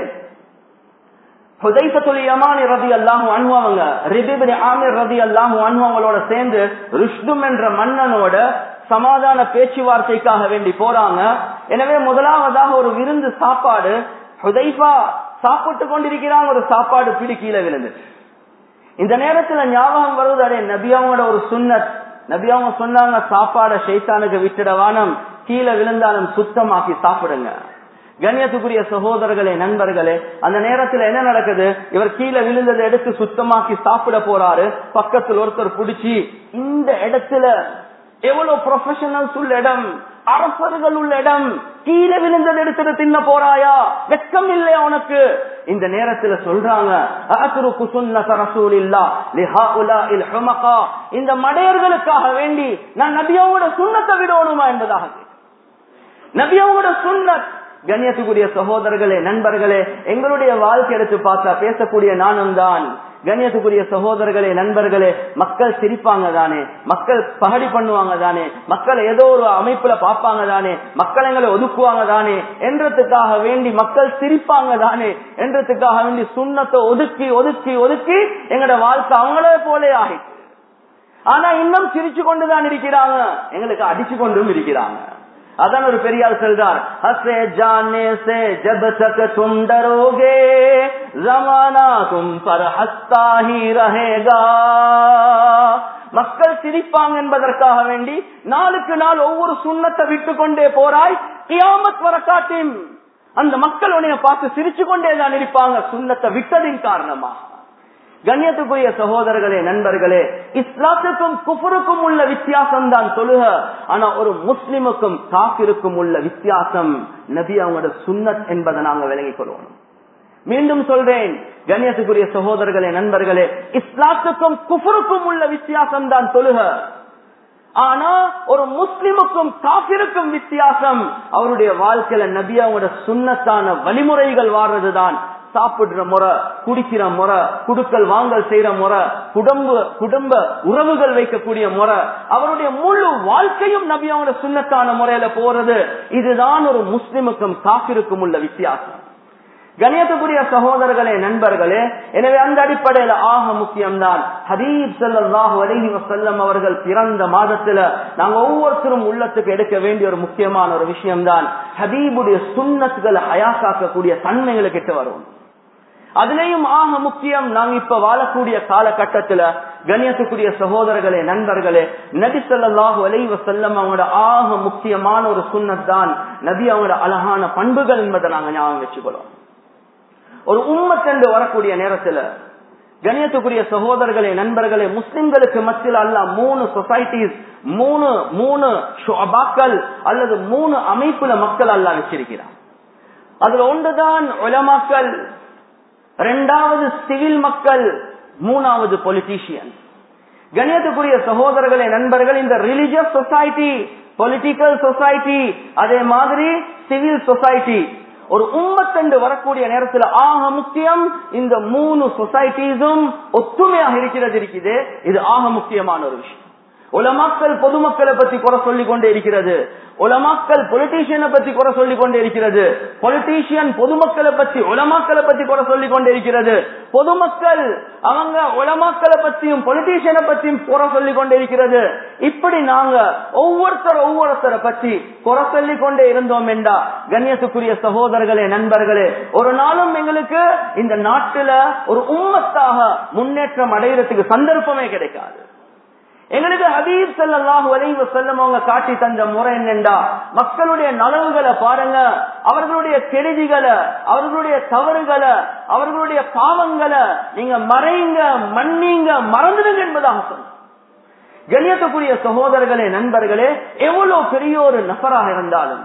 ரதி அல்லாஹும் அனுபவங்க ரிபிபின் ஆமிர் ரதி அல்லாஹும் அனுபவங்களோட சேர்ந்து ருஷ்டும் என்ற மன்னனோட சமாதான பேச்சுவார்த்தைக்காக வேண்டி போறாங்க எனவே முதலாவதாக ஒரு விருந்து சாப்பாடு ஹுதைஃபா சாப்பிட்டு கொண்டிருக்கிறாங்க ஒரு சாப்பாடு பிடி கீழே விழுந்து இந்த நேரத்துல ஞாபகம் வருவது அடே நபியாவோட ஒரு சுண்ணத் நபியாவங்க சொன்னாங்க சாப்பாட ஷைத்தானுக்கு விட்டுடவானம் கீழே விழுந்தாலும் சுத்தமாக்கி சாப்பிடுங்க கண்ணியத்துக்குரிய சகோதரர்களே நண்பர்களே அந்த நேரத்துல என்ன நடக்குது இவர் கீழே விழுந்ததை எடுத்து சுத்தமாக்கி சாப்பிட போறாரு பக்கத்தில் ஒருத்தர் பிடிச்சி இந்த இடத்துல எவ்வளவு ப்ரொஃபஷனல்ஸ் உள்ள இடம் அரசர்கள் உள்ள இடம் கீழே விழுந்தது எடுத்துட்டு தின்ன போறாயா வெக்கம் இல்லையா உனக்கு இந்த நேரத்துல சொல்றாங்க "அஅத்ருக்கு சுன்னத ரசூலில்லாஹ் லிஹாஉலாஇல் ஹுமகா." இந்த மடையர்களுக்காக வேண்டி நான் நபியாவோட சுண்ணத்தை விடணுமா என்பதாக நபியாவோட சுன்னத் கண்ணியத்துக்குரிய சகோதரர்களே நண்பர்களே எங்களுடைய வாழ்க்கை எடுத்து பார்த்தா பேசக்கூடிய நானும் தான் கண்ணியத்துக்குரிய சகோதரர்களே நண்பர்களே மக்கள் சிரிப்பாங்க தானே மக்கள் பகடி பண்ணுவாங்க தானே மக்கள் ஏதோ ஒரு அமைப்புல பார்ப்பாங்க தானே மக்கள் எங்களை ஒதுக்குவாங்க தானே என்றதுக்காக வேண்டி மக்கள் சிரிப்பாங்க தானே என்றதுக்காக வேண்டி சுண்ணத்தை ஒதுக்கி ஒதுக்கி ஒதுக்கி எங்களோட வாழ்க்கை அவங்களே போலே ஆகி ஆனா இன்னும் சிரிச்சு கொண்டுதான் இருக்கிறாங்க எங்களுக்கு அடிச்சு கொண்டும் இருக்கிறாங்க அதான் ஒரு பெரியார் சொல்றார் ஹசே ஜானே சே ஜப் தக் தும் டரோகே ஜமானா தும் பர் ஹஸ்தா ஹி ரஹேகா மக்கள் சிரிப்பாங்க என்பதற்காக வேண்டி நாளுக்கு நாள் ஒவ்வொரு சுண்ணத்தை விட்டு கொண்டே போறாய் கியாமத் வர காட்டின் அந்த மக்கள் உன்னைய பார்த்து சிரிச்சு கொண்டே தான் இருப்பாங்க சுண்ணத்தை விட்டதின் காரணமா கண்ணியத்துக்குரிய சகோதரர்களே நண்பர்களே இஸ்லாத்துக்கும் குஃபருக்கும் உள்ள வித்தியாசம் தான் சொல்லுக ஆனா ஒரு முஸ்லிமுக்கும் காப்பிற்கும் உள்ள வித்தியாசம் நபி அவங்களோட சுன்னத் என்பதை நாங்க விளங்கிக் கொள்ளணும் மீண்டும் சொல்றேன் கண்ணியத்துக்குரிய சகோதரர்களே நண்பர்களே இஸ்லாத்துக்கும் குஃபருக்கும் உள்ள வித்தியாசம் தான் சொல்லுக ஆனா ஒரு முஸ்லிமுக்கும் காபிருக்கும் வித்தியாசம் அவருடைய வாழ்க்கையில நபி அவங்களோட சுண்ணத்தான வழிமுறைகள் வாடுறதுதான் சாப்பிடுற முறை குடிக்கிற முறை குடுக்கல் வாங்கல் செய்யற முறை குடும்ப குடும்ப உறவுகள் வைக்கக்கூடிய முறை அவருடைய முழு வாழ்க்கையும் நபி அவங்களோட சுண்ணத்தான முறையில போறது இதுதான் ஒரு முஸ்லிமுக்கும் காப்பிற்கும் உள்ள வித்தியாசம் கணியத்துக்குரிய சகோதரர்களே நண்பர்களே எனவே அந்த அடிப்படையில ஆக முக்கியம்தான் ஹபீப் சல்லாஹூ அலஹி வசல்லம் அவர்கள் பிறந்த மாதத்துல நாங்க ஒவ்வொருத்தரும் உள்ளத்துக்கு எடுக்க வேண்டிய ஒரு முக்கியமான ஒரு விஷயம்தான் ஹபீபுடைய சுண்ணத்துகளை ஹயாக்காக்கக்கூடிய தன்மைகளை கிட்ட வரும் அதுலயும் ஆக முக்கியம் நாங்க இப்ப வாழக்கூடிய காலகட்டத்துல கண்ணியத்துக்குரிய சகோதரர்களே நண்பர்களே நபி சொல்லாஹு அலைவ செல்லம் அவங்களோட ஆக முக்கியமான ஒரு சுண்ணத் தான் நபி அவங்களோட அழகான பண்புகள் என்பதை நாங்க ஞாபகம் வச்சுக்கிறோம் ஒரு உம்மத்தண்டு வரக்கூடிய நேரத்துல கணியத்துக்குரிய சகோதரர்களே நண்பர்களே முஸ்லிம்களுக்கு மத்தியில் அல்ல மூணு சொசைட்டிஸ் மூணு மூணு ஷுஅபாக்கள் அல்லது மூணு அமைப்புல மக்கள் அல்ல வச்சிருக்கிறார் அதுல ஒன்றுதான் உலமாக்கள் இரண்டாவது சிவில் மக்கள் மூணாவது பொலிட்டீஷியன் கணியத்துக்குரிய சகோதரர்களே நண்பர்கள் இந்த ரிலிஜியஸ் சொசைட்டி பொலிட்டிக்கல் சொசைட்டி அதே மாதிரி சிவில் சொசைட்டி ஒரு உம்மத்தண்டு வரக்கூடிய நேரத்தில் ஆக முக்கியம் இந்த மூணு சொசைட்டிஸும் ஒத்துமையாக இருக்கிறது இருக்குது இது ஆக முக்கியமான ஒரு விஷயம் உலமாக்கள் பொதுமக்களை பத்தி குறை சொல்லிக் கொண்டே இருக்கிறது உலமாக்கள் பொலிட்டீஷியனை பத்தி குறை சொல்லிக் கொண்டே இருக்கிறது பொலிட்டீஷியன் பொதுமக்களை பத்தி உலமாக்களை பத்தி குறை சொல்லிக் கொண்டே இருக்கிறது பொதுமக்கள் அவங்க உலமாக்களை பத்தியும் பொலிட்டீஷியனை பத்தியும் குறை சொல்லிக் கொண்டே இருக்கிறது இப்படி நாங்க ஒவ்வொருத்தர் ஒவ்வொருத்தரை பத்தி குறை சொல்லிக் கொண்டே இருந்தோம் என்றா கண்ணியத்துக்குரிய சகோதரர்களே நண்பர்களே ஒரு நாளும் எங்களுக்கு இந்த நாட்டுல ஒரு உம்மத்தாக முன்னேற்றம் அடைகிறதுக்கு சந்தர்ப்பமே கிடைக்காது எங்களுக்கு ஹபீப் செல்லாஹு வலைவ செல்லம் அவங்க காட்டி தந்த முறை என்னண்டா மக்களுடைய நலவுகளை பாருங்க அவர்களுடைய கெடுதிகளை அவர்களுடைய தவறுகளை அவர்களுடைய பாவங்களை நீங்க மறைங்க மன்னிங்க மறந்துடுங்க என்பதாக சொன்ன கண்ணியத்துக்குரிய சகோதரர்களே நண்பர்களே எவ்வளவு பெரிய ஒரு நபராக இருந்தாலும்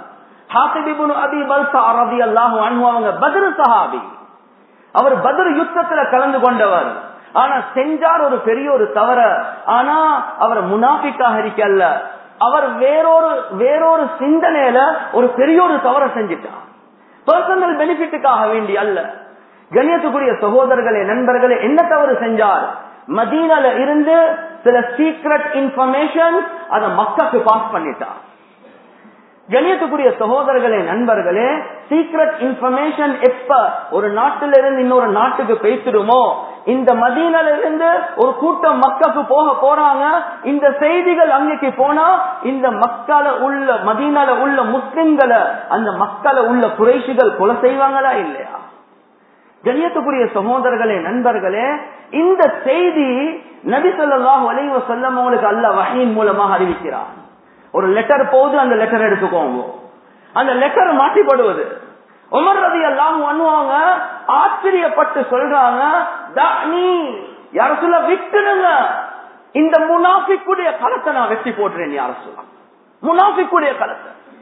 அவங்க பத்ரு சஹாபி அவர் பத்ரு யுத்தத்துல கலந்து கொண்டவர் ஆனா செஞ்சார் ஒரு பெரிய ஒரு தவற ஆனா அவர் முனாபிக்காக இருக்கல்ல அவர் வேறொரு வேறொரு சிந்தனையில ஒரு பெரிய ஒரு தவற செஞ்சிட்டார் பர்சனல் பெனிஃபிட்டுக்காக வேண்டி அல்ல கண்ணியத்துக்குரிய சகோதரர்களே நண்பர்களே என்ன தவறு செஞ்சார் மதீனால இருந்து சில சீக்ரெட் இன்ஃபர்மேஷன் அதை மக்களுக்கு பாஸ் பண்ணிட்டார் கணியத்துக்குரிய சகோதரர்களே நண்பர்களே சீக்ரெட் இன்ஃபர்மேஷன் எப்ப ஒரு நாட்டில இருந்து இன்னொரு நாட்டுக்கு பேசிடுமோ இந்த மதீனால இருந்து ஒரு கூட்டம் மக்களுக்கு போக போறாங்க இந்த செய்திகள் அன்னைக்கு போனா இந்த மக்களை உள்ள மதீனால உள்ள முஸ்லிம்களை அந்த மக்களை உள்ள குறைஷிகள் கொலை செய்வாங்களா இல்லையா கண்ணியத்துக்குரிய சகோதரர்களே நண்பர்களே இந்த செய்தி நபி சொல்லாஹ் வலைவ சொல்லம் அவங்களுக்கு அல்ல வகையின் மூலமாக அறிவிக்கிறார் ஒரு லெட்டர் போகுது அந்த லெட்டர் எடுத்துக்கோங்க அந்த லெட்டர் மாற்றிப்படுவது உமர் ரதி எல்லாம் பண்ணுவாங்க ஆச்சரியப்பட்டு சொல்றாங்க நீ யார சொல்ல விட்டுடுங்க இந்த முனாஃபிக்குடைய களத்தை நான் வெட்டி போடுறேன் யார சொல்ல முனாஃபிக்குடைய களத்தை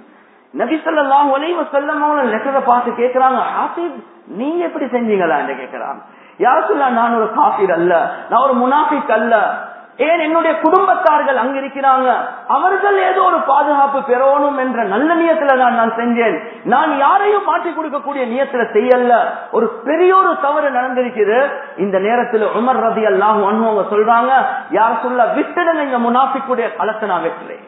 நபி ஸல்லல்லாஹு அலைஹி வஸல்லம் அவங்க லெட்டரை பார்த்து கேக்குறாங்க ஆசிப் நீங்க எப்படி செஞ்சீங்களா என்று கேக்குறாங்க யார் சொல்ல நான் ஒரு காஃபிர் அல்ல நான் ஒரு முனாஃபிக் அல்ல ஏன் என்னுடைய குடும்பத்தார்கள் அங்க இருக்கிறாங்க அவர்கள் ஏதோ ஒரு பாதுகாப்பு பெறணும் என்ற நல்ல நியத்துல தான் நான் செஞ்சேன் நான் யாரையும் மாற்றி கொடுக்கக்கூடிய நியத்துல செய்யல ஒரு பெரிய ஒரு தவறு நடந்திருக்குது இந்த நேரத்தில் உமர் ரதி அல்லாஹ் அவங்க சொல்றாங்க யார் சொல்ல விட்டுடுங்க இந்த முனாஃபிக்குடைய களத்தை நான் வெட்டுறேன்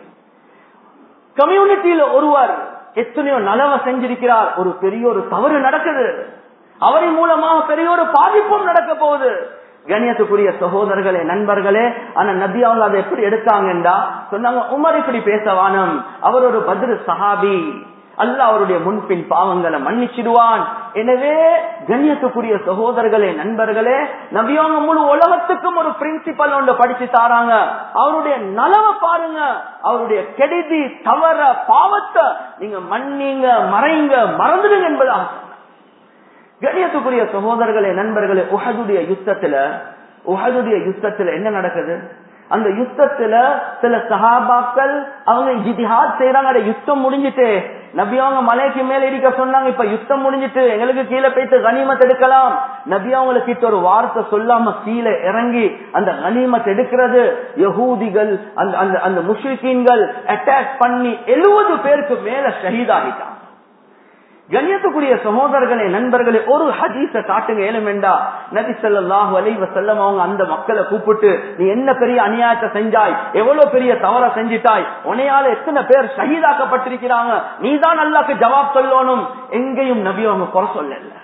கம்யூனிட்டியில ஒருவர் எத்தனையோ நலவை செஞ்சிருக்கிறார் ஒரு பெரிய ஒரு தவறு நடக்குது அவரின் மூலமாக பெரிய ஒரு பாதிப்பும் நடக்க போகுது கணியத்துக்குரிய சகோதரர்களே நண்பர்களே ஆனா நபி அவங்க அதை எப்படி எடுத்தாங்கன்றா சொன்னாங்க உமர் இப்படி பேசவானம் அவர் ஒரு பதிரு சஹாபி அல்ல அவருடைய முன்பின் பாவங்களை மன்னிச்சிடுவான் எனவே கண்ணியத்துக்குரிய சகோதரர்களே நண்பர்களே நபியவங்க முழு உலகத்துக்கும் ஒரு பிரின்சிபல் ஒன்று படிச்சு தாராங்க அவருடைய நலவை பாருங்க அவருடைய கெடுதி தவற பாவத்தை நீங்க மன்னிங்க மறைங்க மறந்துடுங்க என்பதாக கணியத்துக்குரிய சகோதரர்களே நண்பர்களே உஹதுடைய யுத்தத்துல உஹதுடைய யுத்தத்துல என்ன நடக்குது அந்த யுத்தத்துல சில சஹாபாக்கள் அவங்க ஜிதிஹாத் செய்யறாங்க அந்த யுத்தம் முடிஞ்சிட்டு நபி அவங்க மலைக்கு மேல இருக்க சொன்னாங்க இப்ப யுத்தம் முடிஞ்சிட்டு எங்களுக்கு கீழே போயிட்டு கனிமத் எடுக்கலாம் நபி அவங்களுக்கு கிட்ட ஒரு வார்த்தை சொல்லாம கீழே இறங்கி அந்த கனிமத் எடுக்கிறது யகூதிகள் அந்த அந்த அந்த முஷ்ரிகீன்கள் அட்டாக் பண்ணி எழுபது பேருக்கு மேல ஷஹீதாகிட்டாங்க கண்ணியத்துக்குரிய சகோதரர்களே நண்பர்களே ஒரு ஹதீஸ காட்டுங்க ஏழுமெண்டா நபி ஸல்லல்லாஹு அலைஹி வஸல்லம் அவங்க அந்த மக்களை கூப்பிட்டு நீ என்ன பெரிய அநியாயத்தை செஞ்சாய் எவ்வளவு பெரிய தவற செஞ்சிட்டாய் உனையால எத்தனை பேர் ஷஹீதாக்கப்பட்டிருக்கிறாங்க நீதான் அல்லாஹ்க்கு ஜவாப் சொல்லணும் எங்கேயும் நபி அவங்க குறை சொல்லல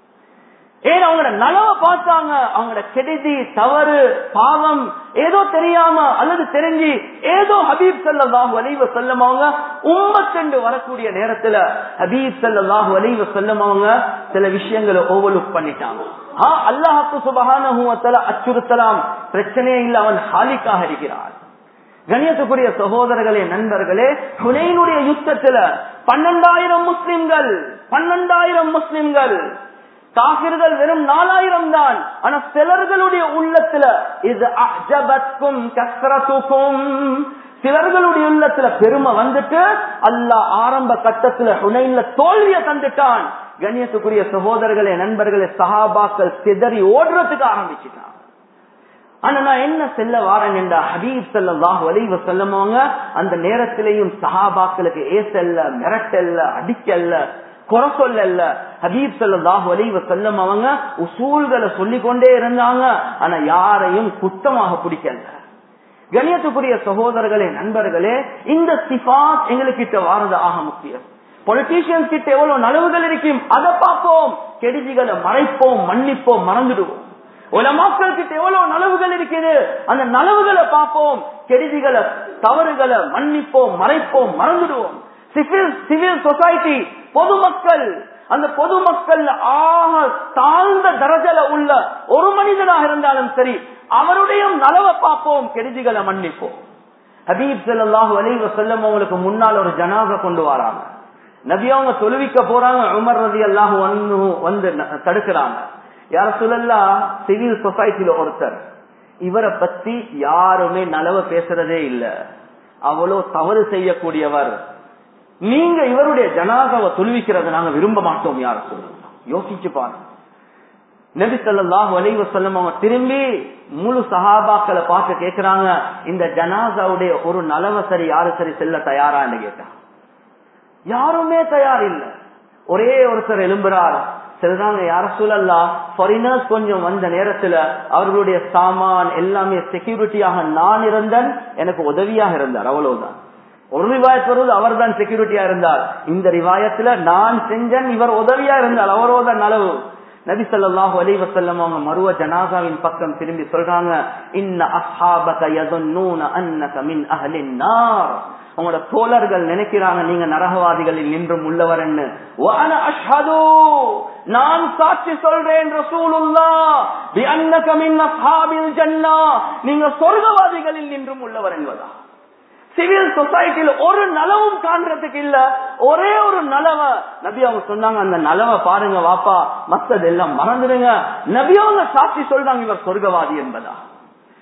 ஏன் அவங்களோட நலவை பார்த்தாங்க அவங்களோட கெடுதி தவறு பாவம் ஏதோ தெரியாம அல்லது தெரிஞ்சு ஏதோ ஹபீப் சல்லாஹு அலைவ செல்லம் அவங்க உம்மத்தண்டு வரக்கூடிய நேரத்துல ஹபீப் சல்லாஹு அலைவ செல்லம் அவங்க சில விஷயங்களை ஓவர்லுக் பண்ணிட்டாங்க அல்லாஹாக்கு சுபகான அச்சுறுத்தலாம் பிரச்சனையே இல்லை அவன் ஹாலிக்காக இருக்கிறான் கணியத்துக்குரிய சகோதரர்களே நண்பர்களே ஹுனைனுடைய யுத்தத்துல பன்னெண்டாயிரம் முஸ்லிம்கள் பன்னெண்டாயிரம் முஸ்லிம்கள் காபிர்கள் வெறும் நாலாயிரம் தான் ஆனா சிலர்களுடைய உள்ளத்துல இது அஜபத்துக்கும் கசரத்துக்கும் சிலர்களுடைய உள்ளத்துல பெருமை வந்துட்டு அல்ல ஆரம்ப கட்டத்துல ஹுனைன்ல தோல்வியை தந்துட்டான் கண்ணியத்துக்குரிய சகோதரர்களே நண்பர்களே சஹாபாக்கள் சிதறி ஓடுறதுக்கு ஆரம்பிச்சுட்டான் ஆனா நான் என்ன செல்ல வாரேன் என்ற ஹபீப் செல்லாஹ் வலிவ செல்லமாங்க அந்த நேரத்திலையும் சஹாபாக்களுக்கு ஏசல்ல மிரட்டல்ல அடிக்கல்ல குறை சொல்லல ஹபீப் சல்லாஹ் வலிவ செல்லம் அவங்க உசூல்களை சொல்லிக் கொண்டே இருந்தாங்க ஆனா யாரையும் குத்தமாக பிடிக்கல கணியத்துக்குரிய சகோதரர்களே நண்பர்களே இந்த சிபாத் எங்களுக்கு வாரது ஆக முக்கியம் பொலிட்டீஷியன்ஸ் கிட்ட எவ்வளவு நலவுகள் இருக்கும் அதை பார்ப்போம் கெடுதிகளை மறைப்போம் மன்னிப்போம் மறந்துடுவோம் உலமாக்கள் கிட்ட எவ்வளவு நலவுகள் இருக்குது அந்த நலவுகளை பார்ப்போம் கெடுதிகளை தவறுகளை மன்னிப்போம் மறைப்போம் மறந்துடுவோம் சிவில் சிவில் சொசைட்டி பொதுமக்கள் அந்த பொதுமக்கள் ஆக தாழ்ந்த தரஜல உள்ள ஒரு மனிதனாக இருந்தாலும் சரி அவருடைய நலவை பார்ப்போம் கெடுதிகளை மன்னிப்போம் ஹபீப் சல்லாஹு அலைவ செல்லம் அவங்களுக்கு முன்னால் ஒரு ஜனாக கொண்டு வராங்க நபி அவங்க தொழுவிக்க போறாங்க உமர் ரதி அல்லாஹு வந்து தடுக்கிறாங்க யார சொல்லலா சிவில் சொசைட்டில ஒருத்தர் இவரை பத்தி யாருமே நலவ பேசுறதே இல்ல அவ்வளோ தவறு செய்யக்கூடியவர் நீங்க இவருடைய ஜனாதாவை தொழுவிக்கிறத நாங்க விரும்ப மாட்டோம் யார சொல்லுங்க யோசிச்சு பாருங்க நபி சொல்லாஹ் வலைவ சொல்லம் அவங்க திரும்பி முழு சஹாபாக்களை பார்த்து கேக்குறாங்க இந்த ஜனாசாவுடைய ஒரு நலவை சரி யாரு சரி செல்ல தயாரான்னு கேட்டாங்க யாருமே தயார் இல்லை ஒரே ஒருத்தர் எழும்புறார் சொல்றாங்க யார சூழல்லா ஃபாரினர்ஸ் கொஞ்சம் வந்த நேரத்துல அவர்களுடைய சாமான் எல்லாமே செக்யூரிட்டியாக நான் இருந்தேன் எனக்கு உதவியாக இருந்தார் அவ்வளவுதான் ஒரு ரிவாயத் வருவது அவர் தான் செக்யூரிட்டியா இருந்தார் இந்த ரிவாயத்துல நான் செஞ்சேன் இவர் உதவியா இருந்தார் அவரோட நலவு நபி சொல்லாஹு அலி வசல்லம் அவங்க மருவ ஜனாசாவின் பக்கம் திரும்பி சொல்றாங்க இன்ன அஸ்ஹாபக யதுன்னூன அன்னக மின் அஹ்லின் நார் உங்களோட தோழர்கள் நினைக்கிறாங்க நீங்க நரகவாதிகளில் நின்றும் உள்ளவர் நான் சாட்சி சொல்றேன் நீங்க சொர்க்கவாதிகளில் நின்றும் உள்ளவர் என்பதா சிவில் சொசைட்டியில் ஒரு நலவும் காண்றதுக்கு இல்ல ஒரே ஒரு நலவ நபி அவங்க சொன்னாங்க அந்த நலவை பாருங்க வாப்பா மத்தது எல்லாம் மறந்துடுங்க நபி அவங்க சாட்சி சொல்றாங்க இவர் சொர்க்கவாதி என்பதா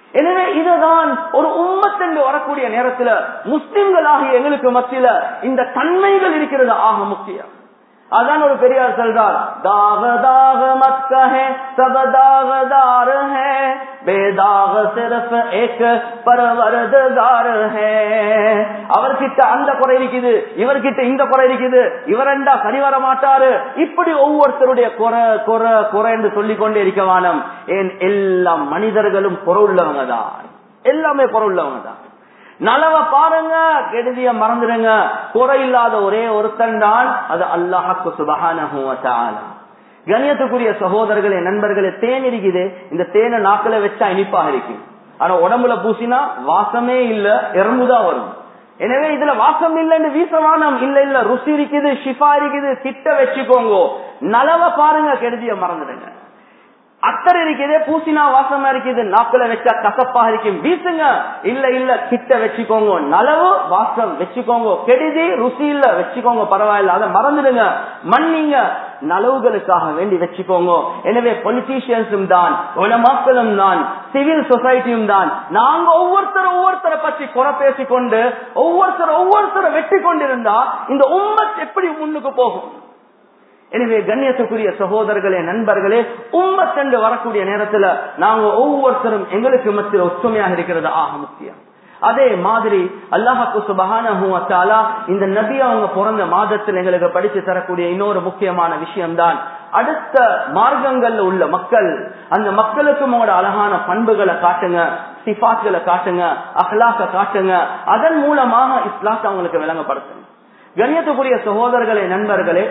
எனவே இதுதான் ஒரு உம்மத்தென்று வரக்கூடிய நேரத்துல முஸ்லிம்களாகிய எங்களுக்கு மத்தியில இந்த தன்மைகள் இருக்கிறது ஆக முக்கியம் அதான் ஒரு பெரியார் சொல்றார் தாக தாக மத் கஹே சப தாகதார் ஹே பேதாக சிறப் ஏக் பரவரதுகார் ஹே அவர்கிட்ட அந்த குறை இருக்குது இவர்கிட்ட இந்த குறை இருக்குது இவரெண்டா சரி வர மாட்டாரு இப்படி ஒவ்வொருத்தருடைய குறை குறை குறை என்று சொல்லிக் கொண்டே இருக்க வானம் ஏன் எல்லா மனிதர்களும் குறை உள்ளவங்க தான் எல்லாமே குறை உள்ளவங்க தான் நலவ பாருங்க கெடுதிய மறந்துடுங்க குறை இல்லாத ஒரே ஒருத்தன் தான் அது அல்லாஹாக்கு சுபகான கணியத்துக்குரிய சகோதரர்களே நண்பர்களே தேன் இருக்குது இந்த தேனை நாக்கில வச்சா இனிப்பாக இருக்கும் ஆனா உடம்புல பூசினா வாசமே இல்ல எறும்புதான் வரும் எனவே இதுல வாசம் இல்லைன்னு வீசவானம் இல்ல இல்ல ருசி இருக்குது ஷிஃபா இருக்குது கிட்ட வச்சுக்கோங்க நலவ பாருங்க கெடுதிய மறந்துடுங்க அத்தர் இருக்குது பூசினா வாசமா இருக்குது நாக்குல வச்சா கசப்பா இருக்கும் வீசுங்க இல்ல இல்ல கிட்ட வச்சுக்கோங்க நலவு வாசம் வச்சுக்கோங்க கெடுதி ருசி இல்ல வச்சுக்கோங்க பரவாயில்ல அதை மறந்துடுங்க மன்னிங்க நலவுகளுக்காக வேண்டி வச்சுக்கோங்க எனவே பொலிட்டீஷியன்ஸும் தான் உலமாக்களும் தான் சிவில் சொசைட்டியும் தான் நாங்க ஒவ்வொருத்தரும் ஒவ்வொருத்தரை பற்றி குறை பேசிக்கொண்டு ஒவ்வொருத்தர் ஒவ்வொருத்தரை வெற்றி கொண்டிருந்தா இந்த உம்மத் எப்படி முன்னுக்கு போகும் எனவே கண்ணியத்துக்குரிய சகோதரர்களே நண்பர்களே உம்மத்தண்டு வரக்கூடிய நேரத்துல நாங்க ஒவ்வொருத்தரும் எங்களுக்கு மத்தியில் ஒற்றுமையாக இருக்கிறது ஆக முக்கியம் அதே மாதிரி அல்லாஹாக்கு சுபகான இந்த நபி அவங்க பிறந்த மாதத்தில் எங்களுக்கு படிச்சு தரக்கூடிய இன்னொரு முக்கியமான விஷயம்தான் அடுத்த மார்க்கங்கள்ல உள்ள மக்கள் அந்த மக்களுக்கும் உங்களோட அழகான பண்புகளை காட்டுங்க சிபாத்களை காட்டுங்க அஹ்லாக்க காட்டுங்க அதன் மூலமாக இஸ்லாத்தை அவங்களுக்கு விளங்கப்படுத்துங்க கண்ணியத்துக்குரிய சகோதரர்களே நண்பர்களே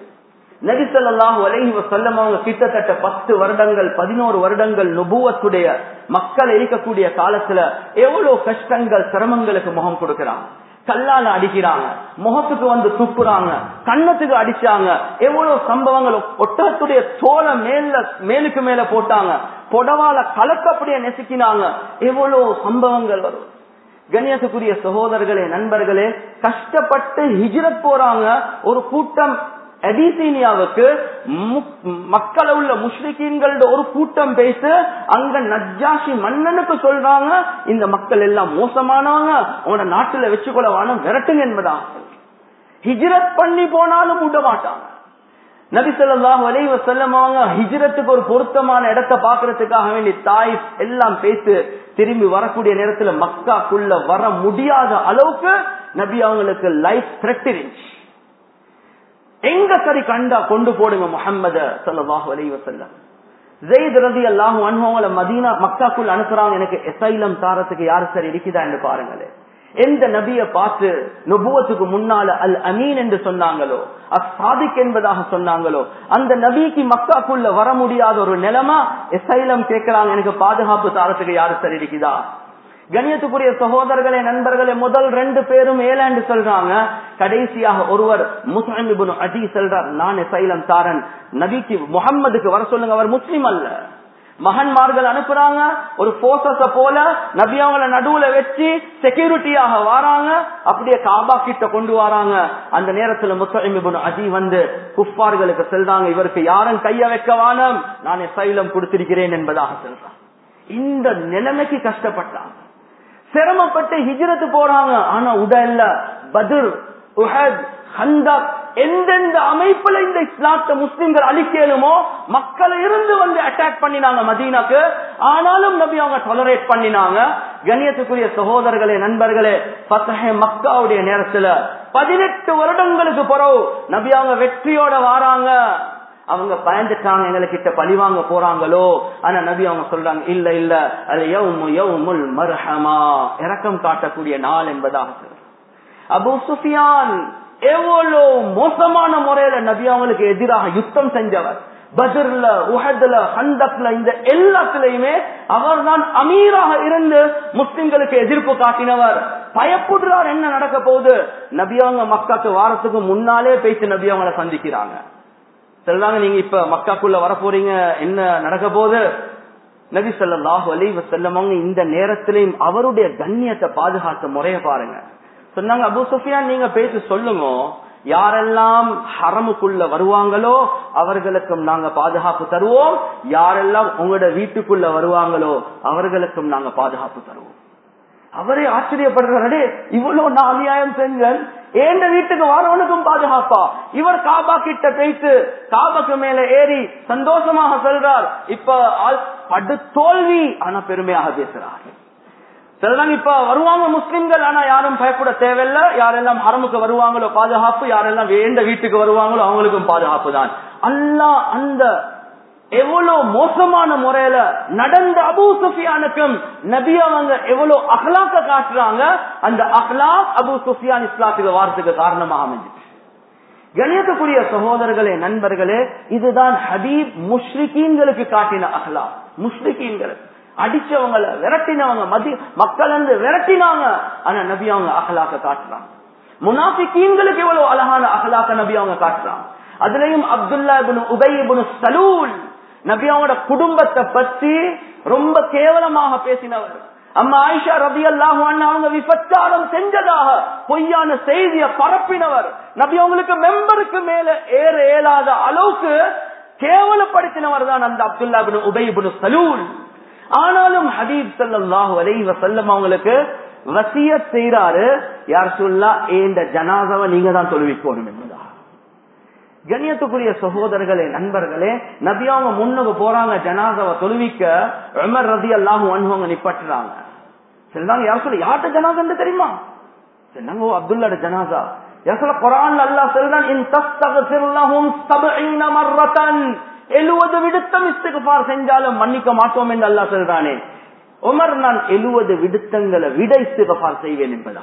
நபிசல்லாஹு அலைஹி வசல்லம் அவங்க கிட்டத்தட்ட பத்து வருடங்கள் பதினோரு வருடங்கள் நுபுவத்துடைய மக்கள் இருக்கக்கூடிய காலத்துல எவ்வளவு கஷ்டங்கள் சிரமங்களுக்கு முகம் கொடுக்கிறாங்க கல்லால அடிக்கிறாங்க முகத்துக்கு வந்து துப்புறாங்க கண்ணத்துக்கு அடிச்சாங்க எவ்வளவு சம்பவங்கள் ஒட்டகத்துடைய தோலை மேல மேலுக்கு மேல போட்டாங்க புடவால கலக்கப்படிய நெசுக்கினாங்க எவ்வளவு சம்பவங்கள் வரும் கண்ணியத்துக்குரிய சகோதரர்களே நண்பர்களே கஷ்டப்பட்டு ஹிஜ்ரத் போறாங்க ஒரு கூட்டம் அபிசீனியாவுக்கு மக்கள் உள்ள முஸ்லிக்கீன்களோட ஒரு கூட்டம் பேசு அங்க நஜ்ஜாஷி மன்னனுக்கு சொல்றாங்க இந்த மக்கள் எல்லாம் மோசமானவங்க உங்களோட நாட்டுல வச்சுக்கொள்ள வானம் விரட்டுங்க என்பதான் ஹிஜ்ரத் பண்ணி போனாலும் விட மாட்டாங்க நபி சொல்லாஹ் வலைவ செல்லமாங்க ஹிஜ்ரத்துக்கு ஒரு பொருத்தமான இடத்தை பாக்குறதுக்காக வேண்டி தாய் எல்லாம் பேசி திரும்பி வரக்கூடிய நேரத்துல மக்காக்குள்ள வர முடியாத அளவுக்கு நபி அவங்களுக்கு லைஃப் த்ரெட் இருந்துச்சு எங்க சரி கண்டா கொண்டு போடுங்க முகம்மது சல்லாஹு அலி வசல்லம் ஜெயித் ரதி அல்லாஹும் அனுபவங்களை மதீனா மக்காக்குள் அனுப்புறாங்க எனக்கு எசைலம் தாரத்துக்கு யாரு சரி இருக்குதா என்று பாருங்களேன் எந்த நபிய பார்த்து நுபுவத்துக்கு முன்னால அல் அமீன் என்று சொன்னாங்களோ அசாதிக் என்பதாக சொன்னாங்களோ அந்த நபிக்கு மக்காக்குள்ள வர முடியாத ஒரு நிலைமா எசைலம் கேட்கிறாங்க எனக்கு பாதுகாப்பு தாரத்துக்கு யாரு சரி இருக்குதா கணியத்துக்குரிய சகோதரர்களே நண்பர்களே முதல் ரெண்டு பேரும் ஏலாண்டு சொல்றாங்க கடைசியாக ஒருவர் முஸ்லிம் அதி சொல்றார் நான் சைலம் தாரன் நபிக்கு முகம்மதுக்கு வர சொல்லுங்க அவர் முஸ்லிம் அல்ல மகன்மார்கள் அனுப்புறாங்க ஒரு போர்சஸ போல நபி அவங்கள நடுவுல வச்சு செக்யூரிட்டியாக வராங்க அப்படியே காபா கிட்ட கொண்டு வராங்க அந்த நேரத்துல முஸ்லிம் அதி வந்து குஃபார்களுக்கு செல்றாங்க இவருக்கு யாரும் கைய வைக்க வானம் நான் சைலம் கொடுத்திருக்கிறேன் என்பதாக சொல்றான் இந்த நிலைமைக்கு கஷ்டப்பட்டாங்க சிரமப்பட்டு ஹிஜ்ரத்து போறாங்க ஆனா உடல்ல பதிர் உஹத் ஹந்தக் எந்தெந்த அமைப்புல இந்த இஸ்லாத்த முஸ்லிம்கள் அழிக்கலுமோ மக்களை இருந்து வந்து அட்டாக் பண்ணினாங்க மதீனாக்கு ஆனாலும் நபி அவங்க டொலரேட் பண்ணினாங்க கண்ணியத்துக்குரிய சகோதரர்களே நண்பர்களே பத்தகை மக்காவுடைய நேரத்துல பதினெட்டு வருடங்களுக்கு பிறகு நபி அவங்க வெற்றியோட வாராங்க அவங்க பயந்துட்டாங்க எங்ககிட்ட பழி வாங்க போறாங்களோ ஆனா நபி அவங்க சொல்றாங்க இல்ல இல்ல அது யவுமுல் மர்ஹமா இறக்கம் காட்டக்கூடிய நாள் என்பதாக அபு சுஃபியான் எவ்வளவு மோசமான முறையில நபி அவங்களுக்கு எதிராக யுத்தம் செஞ்சவர் பஜர்ல உஹதுல ஹந்தக்ல இந்த எல்லாத்திலையுமே அவர் தான் அமீராக இருந்து முஸ்லிம்களுக்கு எதிர்ப்பு காட்டினவர் பயப்படுறார் என்ன நடக்க போகுது நபியவங்க மக்காக்கு வாரத்துக்கு முன்னாலே பேசி நபி அவங்களை சந்திக்கிறாங்க சொல்றாங்க நீங்க இப்ப மக்காக்குள்ள வர போறீங்க என்ன நடக்க போகுது நபி சொல்லாஹு அலைவ செல்லவங்க இந்த நேரத்திலையும் அவருடைய கண்ணியத்தை பாதுகாத்த முறைய பாருங்க சொன்னாங்க அபு சுஃபியான் நீங்க பேசி சொல்லுங்க யாரெல்லாம் ஹரமுக்குள்ள வருவாங்களோ அவர்களுக்கும் நாங்க பாதுகாப்பு தருவோம் யாரெல்லாம் உங்களோட வீட்டுக்குள்ள வருவாங்களோ அவர்களுக்கும் நாங்க பாதுகாப்பு தருவோம் அவரே ஆச்சரியப்படுறாரு இவ்வளவு நான் அநியாயம் செஞ்சேன் ஏண்ட வீட்டுக்கு வரவனுக்கும் பாதுகாப்பா இவர் காபா கிட்ட பேசி காபாக்கு மேல ஏறி சந்தோஷமாக சொல்றார் இப்ப ஆள் படு தோல்வி ஆனா பெருமையாக பேசுறார் சிலதான் இப்ப வருவாங்க முஸ்லிம்கள் ஆனா யாரும் பயப்பட தேவையில்லை யாரெல்லாம் ஹரமுக்கு வருவாங்களோ பாதுகாப்பு யாரெல்லாம் வேண்ட வீட்டுக்கு வருவாங்களோ அவங்களுக்கும் பாதுகாப்பு தான் அல்லா அந்த எவ்வளவு மோசமான முறையில நடந்த அபூ சுஃபியானுக்கும் நபி அவங்க எவ்வளவு அஹ்லாக்க காட்டுறாங்க அந்த அஹ்லாக் அபூ சுஃபியான் இஸ்லாத்துக்கு வாரத்துக்கு காரணமாக அமைஞ்சிச்சு கணியத்துக்குரிய சகோதரர்களே நண்பர்களே இதுதான் ஹபீப் முஷ்ரிகீன்களுக்கு காட்டின அஹ்லா முஷ்ரிகீன்களுக்கு அடிச்சவங்களை விரட்டினவங்க மதி மக்கள் வந்து விரட்டினாங்க ஆனா நபி அவங்க அகலாக்க காட்டுறாங்க முனாஃபிக்கீன்களுக்கு எவ்வளவு அழகான அகலாக்க நபி அவங்க காட்டுறாங்க அதுலயும் அப்துல்லா உபை சலூல் நபி அவங்களோட குடும்பத்தை பத்தி ரொம்ப கேவலமாக பேசினவர் அம்மா ஆயிஷா ரபி அல்லாஹு அவங்க விபச்சாரம் செஞ்சதாக பொய்யான செய்திய பரப்பினவர் நபி அவங்களுக்கு மெம்பருக்கு மேல ஏற இயலாத அளவுக்கு கேவலப்படுத்தினவர் தான் அந்த அப்துல்லா உபைபுனு சலூல் ஆனாலும் ஹபீப் சல்லாஹு அலைவ செல்லம் அவங்களுக்கு வசிய செய்யறாரு யார் சொல்லா இந்த ஜனாதாவை நீங்க தான் தொழுவிக்கணும் என்பதா கண்ணியத்துக்குரிய சகோதரர்களே நண்பர்களே நபி அவங்க முன்னுக்கு போறாங்க ஜனாதாவை தொழுவிக்க உமர் ரதி அல்லாஹும் அனுபவங்க நிப்பட்டுறாங்க சரிதாங்க யார் சொல்ல யார்கிட்ட ஜனாதா தெரியுமா சரிதாங்க ஓ அப்துல்லோட ஜனாதா யார் சொல்ல குரான் அல்லா சொல்றான் இன் தஸ்தகசிர் லஹும் சபஈன மர்ரதன் எழுவது விடுத்தம் இஸ்திகுபார் செஞ்சாலும் மன்னிக்க மாட்டோம் என்று அல்லா சொல்றானே உமர் நான் எழுவது விடுத்தங்களை விட இஸ்திகுபார் செய்வேன் என்பதா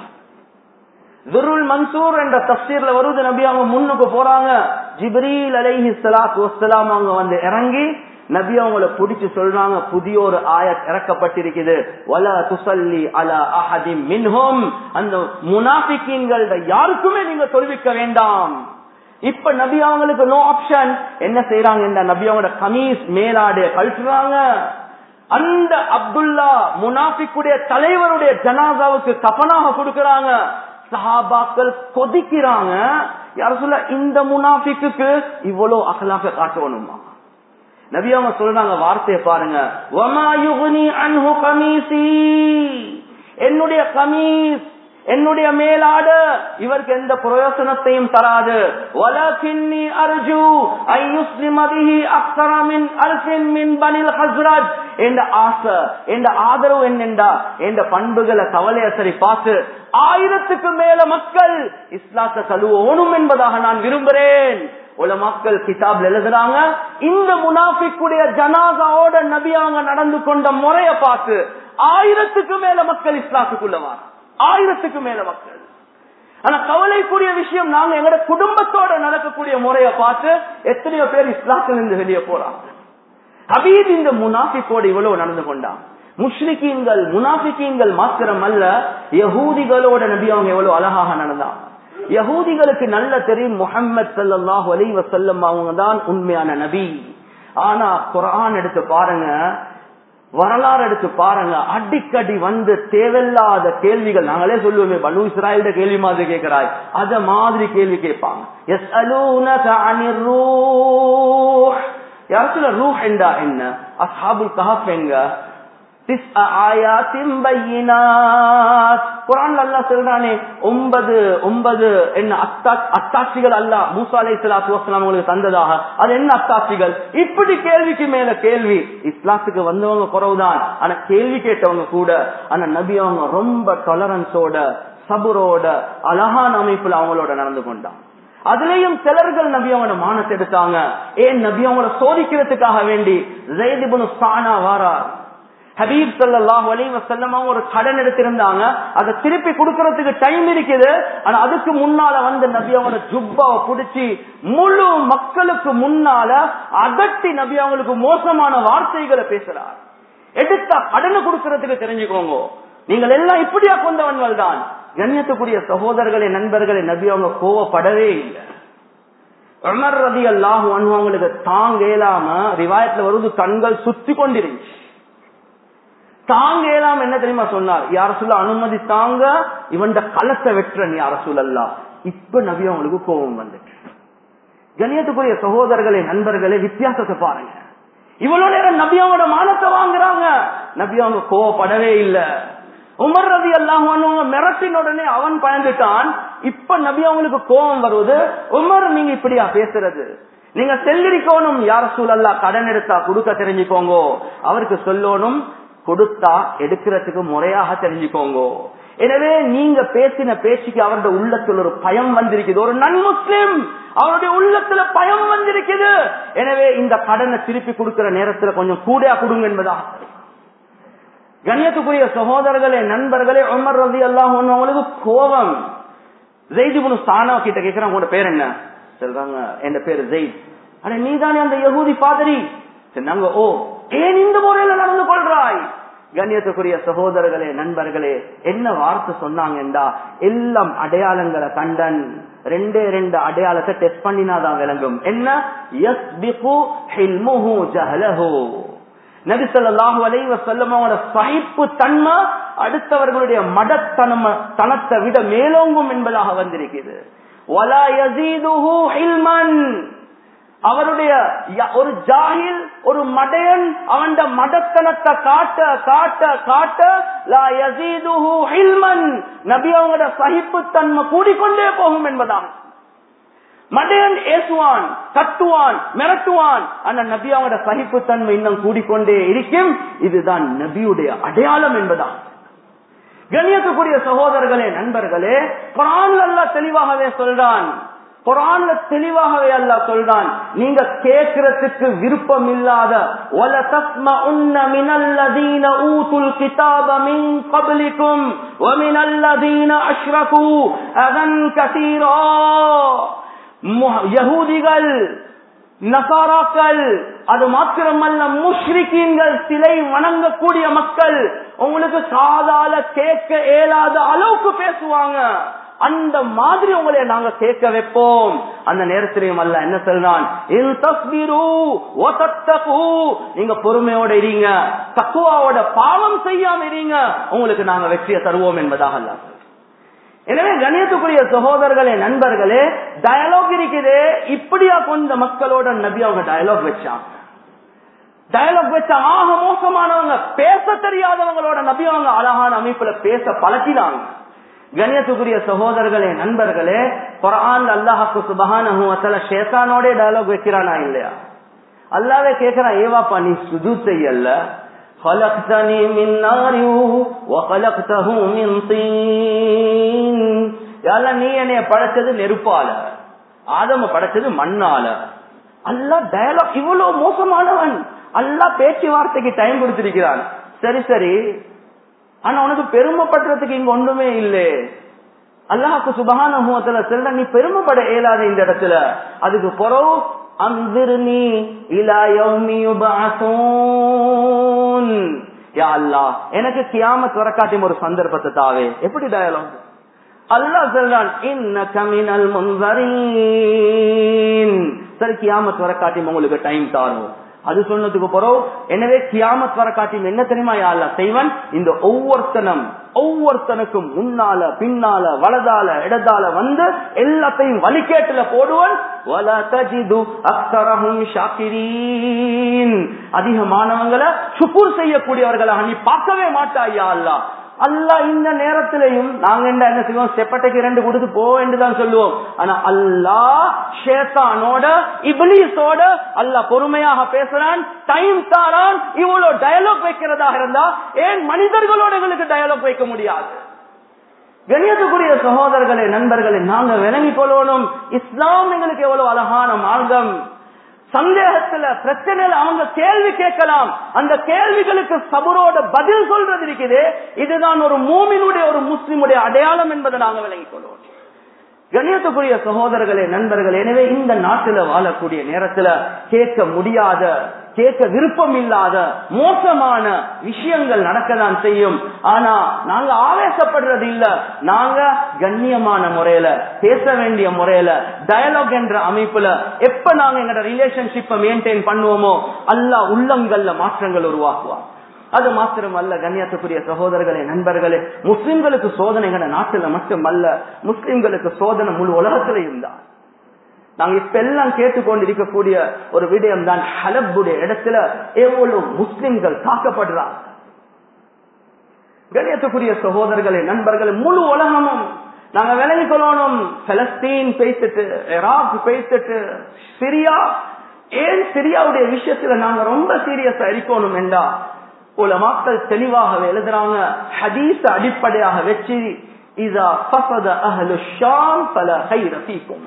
துருல் மன்சூர் என்ற தப்சீர்ல வருது நபி அவங்க முன்னுக்கு போறாங்க ஜிப்ரீல் அலைஹி சலாத்து வசலாம் அவங்க வந்து இறங்கி நபி அவங்கள புடிச்சு சொல்றாங்க புதிய ஒரு ஆயத் இறக்கப்பட்டிருக்குது வல துசல்லி அலா அஹதி மின்ஹும் அந்த முனாபிக்கீன்கள யாருக்குமே நீங்க தொழுவிக்க வேண்டாம் இப்ப நபி அவங்களுக்கு நோ ஆப்ஷன் என்ன செய்யறாங்க இந்த நபி அவங்களோட கமீஸ் மேலாடு கழட்டுறாங்க அந்த அப்துல்லா முனாஃபிக்குடைய தலைவருடைய ஜனாதாவுக்கு கபனாக கொடுக்கறாங்க சஹாபாக்கள் கொதிக்கிறாங்க யார சொல்ல இந்த முனாஃபிக்கு இவ்வளவு அகலாக காட்டணுமா நபி அவங்க சொல்றாங்க வார்த்தையை பாருங்க என்னுடைய கமீஸ் என்னுடைய மேலாடு இவருக்கு எந்த பிரயோசனத்தையும் தராது வலகின்னி அர்ஜு ஐயுஸ்லிம பிஹி அக்ஸர மின் அல்ஃபின் மின் பனில் ஹஸ்ரஜ் என்ற ஆசை என்ற ஆதரவு என்னென்றா என்ற பண்புகளை கவலையை சரி பார்த்து ஆயிரத்துக்கு மேல மக்கள் இஸ்லாத்தை கழுவணும் என்பதாக நான் விரும்புகிறேன் உல மக்கள் கிதாப்ல எழுதுறாங்க இந்த முனாஃபிக்குடைய ஜனாதாவோட நபி அவங்க நடந்து கொண்ட முறைய பார்த்து ஆயிரத்துக்கு மேல மக்கள் இஸ்லாத்துக்குள்ளவார் ஆயிரத்துக்கு மேல மக்கள் ஆனா கவலைக்குரிய விஷயம் நாங்க எங்களோட குடும்பத்தோட நடக்கக்கூடிய முறைய பார்த்து எத்தனையோ பேர் இஸ்லாத்துல இருந்து வெளியே போறாங்க ஹபீத் இந்த முனாஃபிக்கோடு இவ்வளவு நடந்து கொண்டான் முஷ்ரிக்கீன்கள் முனாஃபிக்கீன்கள் மாத்திரம் அல்ல யகூதிகளோட நபி அவங்க எவ்வளவு அழகாக நடந்தாங்க யகூதிகளுக்கு நல்ல தெரியும் முகமது சல்லாஹூ அலி வசல்லம் அவங்க தான் உண்மையான நபி ஆனா குரான் எடுத்து பாருங்க வரலாறு எடுத்து பாருங்க அடிக்கடி வந்து தேவையில்லாத கேள்விகள் நாங்களே சொல்லுவோமே பனு இஸ்ராயல்ட கேள்வி மாதிரி கேட்கிறாய் அத மாதிரி கேள்வி கேட்பாங்க எஸ் யாருக்குள்ள ரூஹ் என்றா என்ன அஸ்ஹாபுல் கஹப் எங்க சொல்றானே ஒன்பது ஒன்பது என்ன அத்தாட்சிகள் அல்ல மூசா அலை சலாத்து உங்களுக்கு தந்ததாக அது என்ன அத்தாட்சிகள் இப்படி கேள்விக்கு மேல கேள்வி இஸ்லாத்துக்கு வந்தவங்க குறவுதான் ஆனா கேள்வி கேட்டவங்க கூட ஆனா நபி அவங்க ரொம்ப டொலரன்ஸோட சபுரோட அழகான அமைப்புல அவங்களோட நடந்து கொண்டான் அதுலயும் சிலர்கள் நபி அவங்களோட மானத்தை எடுத்தாங்க ஏன் நபி அவங்கள சோதிக்கிறதுக்காக வேண்டி ஜெயதிபுனு சானா வாரார் ஹபீப் சல்லாஹ் அலி வசல்லம் ஒரு கடன் எடுத்திருந்தாங்க அதை திருப்பி கொடுக்கறதுக்கு டைம் இருக்குது ஆனா அதுக்கு முன்னால வந்து நபி அவங்களோட ஜுப்பாவை புடிச்சு முழு மக்களுக்கு முன்னால அதட்டி நபி அவங்களுக்கு மோசமான வார்த்தைகளை பேசுறார் எடுத்தா கடனை கொடுக்கறதுக்கு தெரிஞ்சுக்கோங்க நீங்கள் எல்லாம் இப்படியா கொண்டவன்கள் தான் கண்ணியத்துக்குரிய சகோதரர்களே நண்பர்களே நபி அவங்க கோவப்படவே இல்லை உமர் ரதி அல்லாஹு அவங்களுக்கு தாங்க இயலாம ரிவாயத்துல வருது கண்கள் சுத்தி கொண்டிருந்துச்சு தாங்க இயலாம என்ன தெரியுமா சொன்னார் யார சொல்ல அனுமதி தாங்க இவன் களத்தை வெட்டுறன் யார சொல்லல்லா இப்ப நபி அவங்களுக்கு கோபம் வந்துட்டு கணியத்துக்குரிய சகோதரர்களே நண்பர்களே வித்தியாசத்தை பாருங்க இவ்வளவு நேரம் நபி அவங்களோட மானத்தை வாங்குறாங்க நபி அவங்க கோவப்படவே இல்ல உமர் ரவி எல்லாம் மிரட்டின உடனே அவன் பயந்துட்டான் இப்ப நபி அவங்களுக்கு கோபம் வருவது உமர் நீங்க இப்படியா பேசுறது நீங்க செல்லிருக்கணும் யார சூழல்லா கடன் எடுத்தா கொடுக்க தெரிஞ்சுக்கோங்க அவருக்கு சொல்லணும் கொடுத்தா எடுக்கிறதுக்கு முறையாக தெரிஞ்சுக்கோங்க எனவே நீங்க பேசின பேச்சுக்கு அவருடைய உள்ளத்தில் ஒரு பயம் வந்திருக்குது ஒரு நன் முஸ்லிம் அவருடைய உள்ளத்துல பயம் வந்திருக்குது எனவே இந்த கடனை திருப்பி கொடுக்கிற நேரத்துல கொஞ்சம் கூடையா கொடுங்க என்பதா கண்ணியத்துக்குரிய சகோதரர்களே நண்பர்களே உமர் ரவி எல்லாம் அவங்களுக்கு கோபம் ஜெய்திபுனு சானா கிட்ட கேட்கிறேன் உங்களோட பேர் என்ன சொல்றாங்க என் பேரு ஜெயித் ஆனா நீதானே அந்த யகூதி பாதிரி சொன்னாங்க ஓ ஏன் இந்த முறையில நடந்து கொள்றாய் கண்ணியத்துக்குரிய சகோதரர்களே நண்பர்களே என்ன வார்த்தை சொன்னாங்கடா எல்லாம் அடையாளங்களை கண்டன் ரெண்டே ரெண்டு அடையாளத்தை டெஸ்ட் பண்ணினாதான் விளங்கும் என்ன நபிசல்லாஹு அலைவ செல்லமோட சகிப்பு தன்மை அடுத்தவர்களுடைய மடத்தனம தனத்தை விட மேலோங்கும் என்பதாக வந்திருக்கிறது அவருடைய ஒரு ஜாகில் ஒரு மடையன் அவன் மடத்தனத்தை காட்ட காட்ட காட்ட நபி அவங்களோட சகிப்பு தன்மை கூடிக்கொண்டே போகும் என்பதான் மடையன் ஏசுவான் கட்டுவான் மிரட்டுவான் ஆனா நபி அவங்களோட சகிப்பு தன்மை இன்னும் கூடிக்கொண்டே இருக்கும் இதுதான் நபியுடைய அடையாளம் என்பதான் கண்ணியத்துக்குரிய சகோதரர்களே நண்பர்களே குரான் அல்ல தெளிவாகவே சொல்றான் குரான்ல தெளிவாகவே அல்ல சொல்றான் நீங்க கேட்கறதுக்கு விருப்பம் இல்லாத ஒல தஸ்ம உன்ன மினல்லதீன ஊதுல் கிதாப மின் கபலிக்கும் வமினல்லதீன அஷ்ரகு அதன் கசீரா யகூதிகள் நசாராக்கள் அது மாத்திரமல்ல முஷ்ரிக்கீன்கள் சிலை வணங்கக்கூடிய மக்கள் உங்களுக்கு காதால கேட்க இயலாத அளவுக்கு பேசுவாங்க அந்த மாதிரி உங்களை நாங்க கேட்க வைப்போம் அந்த நேரத்திலையும் அல்ல என்ன சொல்றான் நீங்க பொறுமையோட இருங்க தக்குவாவோட பாவம் செய்யாம இருங்க உங்களுக்கு நாங்க வெற்றியை தருவோம் என்பதாக அல்ல எனவே கணியத்துக்குரிய சகோதரர்களே நண்பர்களே டயலாக் இருக்குது இப்படியா கொண்ட மக்களோட நபி அவங்க டயலாக் வச்சாங்க டயலாக் வச்ச ஆக மோசமானவங்க பேச தெரியாதவங்களோட நபி அவங்க அழகான அமைப்புல பேச பழக்கினாங்க கணியத்துக்குரிய சகோதரர்களே நண்பர்களே குரான் அல்லாஹாக்கு சுபகான ஷேத்தானோட டயலாக் வைக்கிறானா இல்லையா அல்லாவே கேக்குறான் ஏவாப்பா நீ சுது செய்யல خلقتني من نار وخلقته من طين யால நீ என்னைய படைச்சது நெருப்பால ஆதம படைச்சது மண்ணால அல்லா டயலாக் இவ்வளவு மோசமானவன் அல்லா பேச்சுவார்த்தைக்கு டைம் கொடுத்திருக்கிறான் சரி சரி ஆனா உனக்கு பெருமைப்படுறதுக்கு இங்க ஒன்றுமே இல்லை அல்லாஹுக்கு சுபகான முகத்துல செல்ல நீ பெருமைப்பட இயலாத இந்த இடத்துல அதுக்கு பிறகு அந்திருநீ எனக்கு கியாமத் வரக்காட்டும் ஒரு சந்தர்ப்பத்தை தாவே எப்படி டயலாக் அல்லாஹ் சொல்றான் இன்ன கமினல் முன்வரீன் சரி கியாமத் வரக்காட்டும் உங்களுக்கு டைம் தாரும் அது சொன்னதுக்கு பிறகு எனவே கியாமத் வர காட்டியும் என்ன தெரியுமா யாழ்லா செய்வன் இந்த ஒவ்வொருத்தனும் ஒவ்வொருத்தனுக்கும் முன்னால பின்னால வலதால இடதால வந்து எல்லாத்தையும் வழிகேட்டுல போடுவன் அதிகமானவங்களை சுப்பூர் செய்யக்கூடியவர்களாக நீ பார்க்கவே மாட்டாயா அல்லா அல்லா இந்த நேரத்திலையும் நாங்க என்ன செய்வோம் செப்பட்டைக்கு ரெண்டு கொடுத்து போ என்றுதான் சொல்லுவோம் ஆனா அல்லா ஷேத்தானோட இபிலிஸோட அல்லா பொறுமையாக பேசுறான் டைம் தாரான் இவ்வளவு டயலாக் வைக்கிறதாக இருந்தா ஏன் மனிதர்களோட எங்களுக்கு டயலாக் வைக்க முடியாது கணியத்துக்குரிய சகோதரர்களே நண்பர்களே நாங்க விளங்கிக் கொள்ளணும் இஸ்லாம் எங்களுக்கு எவ்வளவு அழகான மார்க்கம் சந்தேகத்துல பிரச்சனையில அவங்க கேள்வி கேட்கலாம் அந்த கேள்விகளுக்கு சபரோட பதில் சொல்றது இருக்குது இதுதான் ஒரு மூமினுடைய ஒரு முஸ்லிமுடைய அடையாளம் என்பதை நாங்க விளங்கிக் கொள்வோம் கணியத்துக்குரிய சகோதரர்களே நண்பர்களே எனவே இந்த நாட்டில வாழக்கூடிய நேரத்துல கேட்க முடியாத கேட்க விருப்பம் இல்லாத மோசமான விஷயங்கள் நடக்கதான் செய்யும் ஆனா நாங்க ஆவேசப்படுறது இல்ல நாங்க கண்ணியமான முறையில பேச வேண்டிய முறையில டயலாக் என்ற அமைப்புல எப்ப நாங்க எங்களோட ரிலேஷன்ஷிப்பை மெயின்டைன் பண்ணுவோமோ அல்லா உள்ளங்கள்ல மாற்றங்கள் உருவாக்குவான் அது மாத்திரமல்ல கண்ணியத்துக்குரிய சகோதரர்களே நண்பர்களே முஸ்லிம்களுக்கு சோதனைகளை நாட்டுல மட்டுமல்ல முஸ்லிம்களுக்கு சோதனை முழு உலகத்திலையும் தான் நாங்க இப்ப எல்லாம் கேட்டுக்கொண்டிருக்கக்கூடிய ஒரு விடயம் தான் ஹலப்புடைய இடத்துல எவ்வளவு முஸ்லிம்கள் தாக்கப்படுறாங்க கணியத்துக்குரிய சகோதரர்களே நண்பர்களே முழு உலகமும் நாங்க விலகிக் கொள்ளணும் பலஸ்தீன் பேசிட்டு ஈராக் பேசிட்டு சிரியா ஏன் சிரியாவுடைய விஷயத்துல நாங்க ரொம்ப சீரியஸா இருக்கணும் என்றா உல மக்கள் தெளிவாக எழுதுறாங்க ஹதீஸ அடிப்படையாக வச்சு இதா ஃபசத அஹ்லு ஷாம் பல கைர ஃபீக்கும்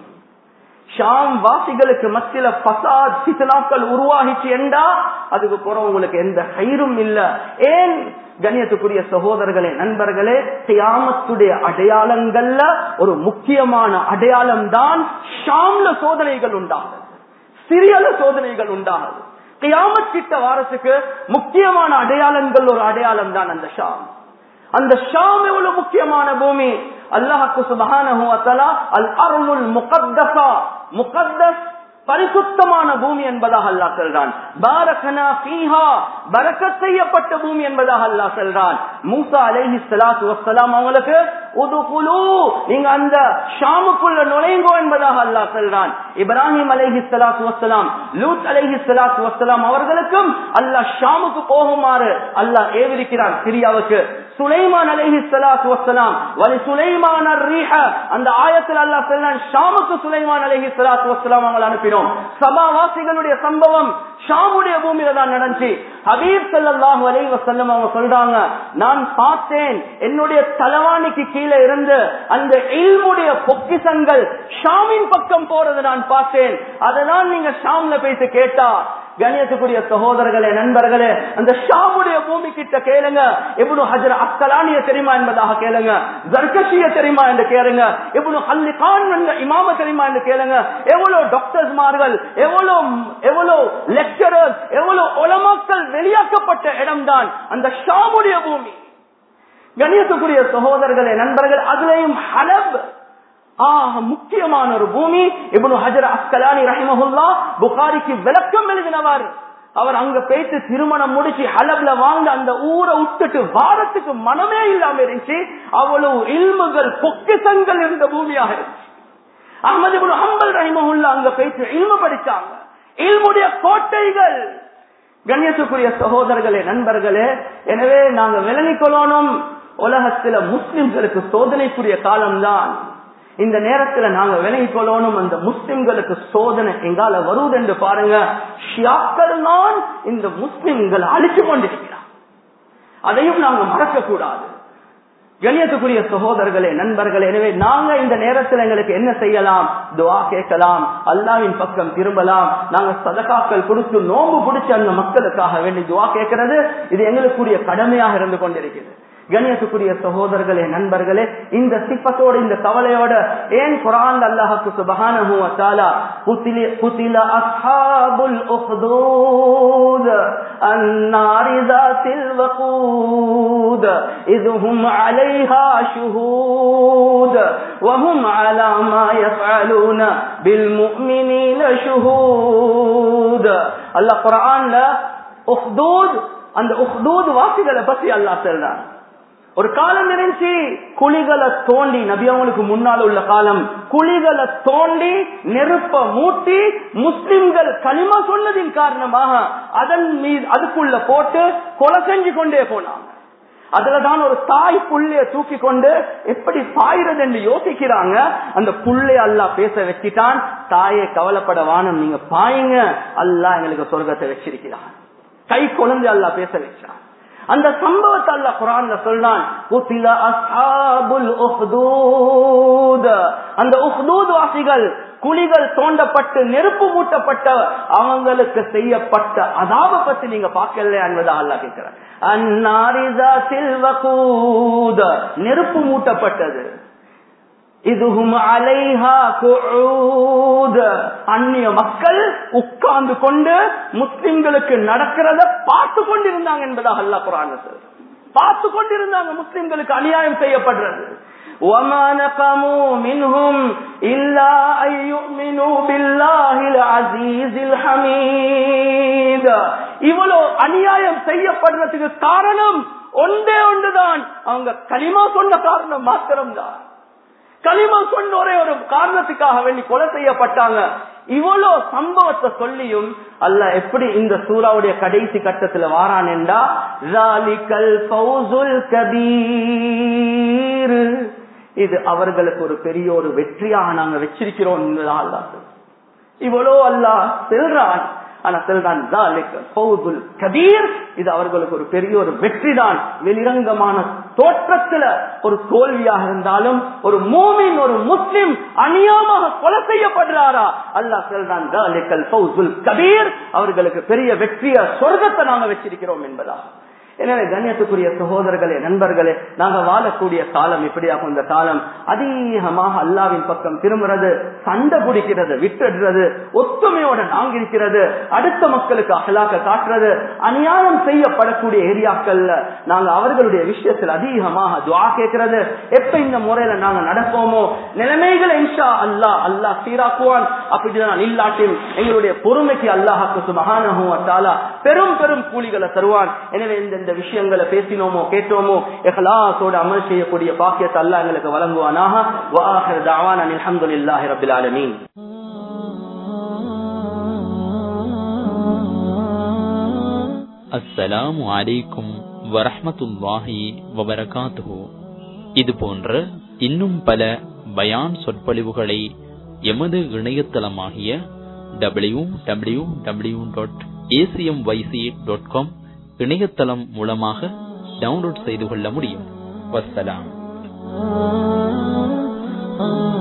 ஷாம் வாசிகளுக்கு மத்தியில பசாத் சித்தனாக்கள் உருவாகிச்சு என்றா அதுக்கு புறம் உங்களுக்கு எந்த கயிறும் இல்ல ஏன் கண்ணியத்துக்குரிய சகோதரர்களே நண்பர்களே தியாமத்துடைய அடையாளங்கள்ல ஒரு முக்கியமான அடையாளம் தான் ஷாம்ல சோதனைகள் உண்டாகுது சிறியல சோதனைகள் உண்டாகுது கியாமத் கிட்ட வாரத்துக்கு முக்கியமான அடையாளங்கள் ஒரு அடையாளம் தான் அந்த ஷாம் அந்த ஷாம் எவ்வளவு முக்கியமான பூமி அல்லாஹுக்கு சுபஹானஹு வதஆலா அல் அர்லுல் முகத்தஸா முகத்தஸ் பரிசுத்தமான பூமி என்பதாக அல்லாஹ் சொல்றான் பாரகனா ஃபீஹா பரக்கத் செய்யப்பட்ட பூமி என்பதாக அல்லாஹ் சொல்றான் மூசா அலைஹி ஸலாத்து வஸ்ஸலாம் அவங்களுக்கு உதுகுலு நீங்க அந்த ஷாமுக்குள்ள நுழைங்கோ என்பதாக அல்லாஹ் சொல்றான் இப்ராஹிம் அலைஹி ஸலாத்து வஸ்ஸலாம் லூத் அலைஹி ஸலாத்து வஸ்ஸலாம் அவர்களுக்கும் அல்லாஹ் ஷாமுக்கு போகுமாறு அல்லாஹ் ஏவிருக்கிறான் சிரியாவுக்கு சுலைமான் அலைஹி ஸலாத்து வஸ்ஸலாம் வலி சுலைமான் ரீஹ அந்த ஆயத்தில் அல்லாஹ் சொல்றான் ஷாமுக்கு சுலைமான் அலைஹி ஸலாத்து வஸ்ஸலாம் அவங்களை அனுப்பினோம் சபாவாசிகளுடைய சம்பவம் ஷாமுடைய பூமியில தான் நடந்துச்சு ஹபீப் ஸல்லல்லாஹு அலைஹி வஸல்லம் அவங்க சொல்றாங்க நான் பார்த்தேன் என்னுடைய தலவாணிக்கு கீழே இருந்து அந்த இல்முடைய பொக்கிசங்கள் ஷாமின் பக்கம் போறது நான் பார்த்தேன் அதனால் நீங்க ஷாம்ல போயிட்டு கேட்டா கணியத்துக்குரிய சகோதரர்களே நண்பர்களே அந்த ஷாமுடைய பூமி கிட்ட கேளுங்க இப்னு ஹஜர் அஸ்கலானிய தெரியுமா என்பதாக கேளுங்க ஜர்கஷிய தெரியுமா என்று கேளுங்க இப்னு ஹல்லிகான் என்ற இமாம தெரியுமா என்று கேளுங்க எவ்வளவு டாக்டர்ஸ் மார்கள் எவ்வளவு எவ்வளவு லெக்சரர்ஸ் எவ்வளவு உலமாக்கள் வெளியாக்கப்பட்ட இடம்தான் அந்த ஷாமுடைய பூமி கணியத்துக்குரிய சகோதரர்களே நண்பர்கள் அதுலயும் ஹலப் ஆக முக்கியமான ஒரு பூமி இப்னு ஹஜர் அஸ்கலானி ரஹிமஹுல்லா புகாரிக்கு விளக்கம் எழுதினவர் அவர் அங்க போயிட்டு திருமணம் முடிச்சு ஹலப்ல வாழ்ந்த அந்த ஊரை விட்டுட்டு வாரத்துக்கு மனமே இல்லாம இருந்துச்சு அவ்வளவு இல்முகள் பொக்கிசங்கள் இருந்த பூமியாக இருந்துச்சு அகமது இப்னு ஹம்பல் ரஹிமஹுல்லா அங்க போயிட்டு இல்மு படிச்சாங்க இல்முடைய கோட்டைகள் கண்ணியத்துக்குரிய சகோதரர்களே நண்பர்களே எனவே நாங்க விளங்கிக் கொள்ளணும் உலகத்துல முஸ்லிம்களுக்கு சோதனைக்குரிய காலம்தான் இந்த நேரத்துல நாங்க விலகிக் கொள்ளணும் அந்த முஸ்லிம்களுக்கு சோதனை எங்கால வருவது என்று பாருங்க ஷியாக்கள் தான் இந்த முஸ்லிம்களை அழிச்சு கொண்டிருக்கிறார் அதையும் நாங்க மறக்க கூடாது கணியத்துக்குரிய சகோதரர்களே நண்பர்களே எனவே நாங்க இந்த நேரத்தில் எங்களுக்கு என்ன செய்யலாம் துவா கேட்கலாம் அல்லாவின் பக்கம் திரும்பலாம் நாங்க சதகாக்கள் கொடுத்து நோம்பு பிடிச்சு அந்த மக்களுக்காக வேண்டி துவா கேட்கறது இது எங்களுக்குரிய கடமையாக இருந்து கொண்டிருக்கிறது கணியத்துக்குரிய சகோதரர்களே நண்பர்களே இந்த சிப்பத்தோட இந்த கவலையோட ஏன் குரான் அல்லாஹுக்கு சுபஹானஹு வ தஆலா குத்தில குத்தில அஸ்ஹாபுல் உஹ்தூத் அன்னாரி ذاتில் வகூத் இதுஹும் அலைஹா ஷுஹூத் وهم على ما يفعلون بالمؤمنين شهود அல்லாஹ் குர்ஆன்ல உஹ்தூத் அந்த உஹ்தூத் வாசிகளை பத்தி அல்லாஹ் சொல்றான் ஒரு காலம் இருந்துச்சு குழிகளை தோண்டி நபி அவங்களுக்கு முன்னால் உள்ள காலம் குழிகளை தோண்டி நெருப்ப மூட்டி முஸ்லிம்கள் களிமா சொன்னதின் காரணமாக அதன் மீது அதுக்குள்ள போட்டு கொலை செஞ்சு கொண்டே போனாங்க அதுலதான் ஒரு தாய் புள்ளைய தூக்கி கொண்டு எப்படி பாயிறது என்று யோசிக்கிறாங்க அந்த புள்ளைய அல்லா பேச வச்சிட்டான் தாயை கவலைப்பட வானம் நீங்க பாயுங்க அல்லா எங்களுக்கு சொர்க்கத்தை வச்சிருக்கிறான் கை குழந்தை அல்லா பேச வச்சான் அந்த சம்பவத்தை அல்ல குரான்ல சொல்றான் அந்த உஹ்தூத் வாசிகள் குழிகள் தோண்டப்பட்டு நெருப்பு மூட்டப்பட்ட அவங்களுக்கு செய்யப்பட்ட அதாப பத்தி நீங்க பார்க்கல என்பதா அல்லா கேட்கிறார் நெருப்பு மூட்டப்பட்டது இதுவும் அலைஹா அந்நிய மக்கள் உட்கார்ந்து கொண்டு முஸ்லிம்களுக்கு நடக்கிறத பார்த்து கொண்டிருந்தாங்க என்பதாக அல்லா குரான் பார்த்து கொண்டிருந்தாங்க முஸ்லிம்களுக்கு அநியாயம் செய்யப்படுறது وما نقموا منهم إلا أن يؤمنوا بالله العزيز الحميد இவ்வளவு அநியாயம் செய்யப்படுறதுக்கு காரணம் ஒன்றே ஒன்றுதான் அவங்க களிமா சொன்ன காரணம் மாத்திரம்தான் களிமா சொன்ன ஒரே ஒரு காரணத்துக்காக வேண்டி கொலை செய்யப்பட்டாங்க இவ்வளவு சம்பவத்தை சொல்லியும் அல்ல எப்படி இந்த சூறாவுடைய கடைசி கட்டத்துல வாரான் என்றா "ذَلِكَ الْفَوْزُ الْكَبِيرُ." இது அவர்களுக்கு ஒரு பெரிய ஒரு வெற்றியாக நாங்க வச்சிருக்கிறோம் என்பதாக அல்லாஹ் சொல்றான். இவ்வளோ அல்லாஹ் செல்றான் ஆனா செல்றான் "ذَلِكَ الْفَوْزُ الْكَبِيرُ." இது அவர்களுக்கு ஒரு பெரிய ஒரு வெற்றி தான் வெளிரங்கமான தோற்றத்துல ஒரு தோல்வியாக இருந்தாலும் ஒரு மூமின் ஒரு முஸ்லிம் அநியாயமாக கொலை செய்யப்படுறாரா அல்லாஹ் சொல்றான் "ذَلِكَ الْفَوْزُ الْكَبِيرُ." அவர்களுக்கு பெரிய வெற்றிய சொர்க்கத்தை நாங்க வச்சிருக்கிறோம் என்பதா எனவே கண்ணியத்துக்குரிய சகோதரர்களே நண்பர்களே நாங்க வாழக்கூடிய காலம் இப்படியாகும் இந்த காலம் அதிகமாக அல்லாவின் பக்கம் திரும்புறது சண்டை பிடிக்கிறது விட்டுடுறது ஒத்துமையோட நாங்க இருக்கிறது அடுத்த மக்களுக்கு அகலாக்க காட்டுறது அநியாயம் செய்யப்படக்கூடிய ஏரியாக்கள்ல நாங்க அவர்களுடைய விஷயத்தில் அதிகமாக துவா கேட்கிறது எப்ப இந்த முறையில நாங்க நடப்போமோ நிலைமைகளை இன்ஷா அல்லாஹ் அல்லாஹ் சீராக்குவான் அப்படிதான் இல்லாட்டியும் எங்களுடைய பொறுமைக்கு அல்லாஹாக்கு சுபஹானஹு வ தஆலா பெரும் பெரும் கூலிகளை தருவான் எனவே இந்த இந்த விஷயங்களை பேசினோமோ கேட்டோமோ இஹ்லாஸோட அமல் செய்யக்கூடிய பாக்கியத்தை அல்லாஹ் எங்களுக்கு வழங்குவானாக வ ஆகிரு தஅவானா அல்ஹம்துலில்லாஹி ரப்பில் ஆலமீன் அஸ்ஸலாமு அலைக்கும் வரஹ்மத்துல்லாஹி வபரகாத்துஹு இது போன்ற இன்னும் பல பயான் சொற்பொழிவுகளை எமது இணையதளமாகிய W W W dot ACM YC dot com இணையதளம் மூலமாக டவுன்லோட் செய்து கொள்ள முடியும் வஸ்ஸலாம் ah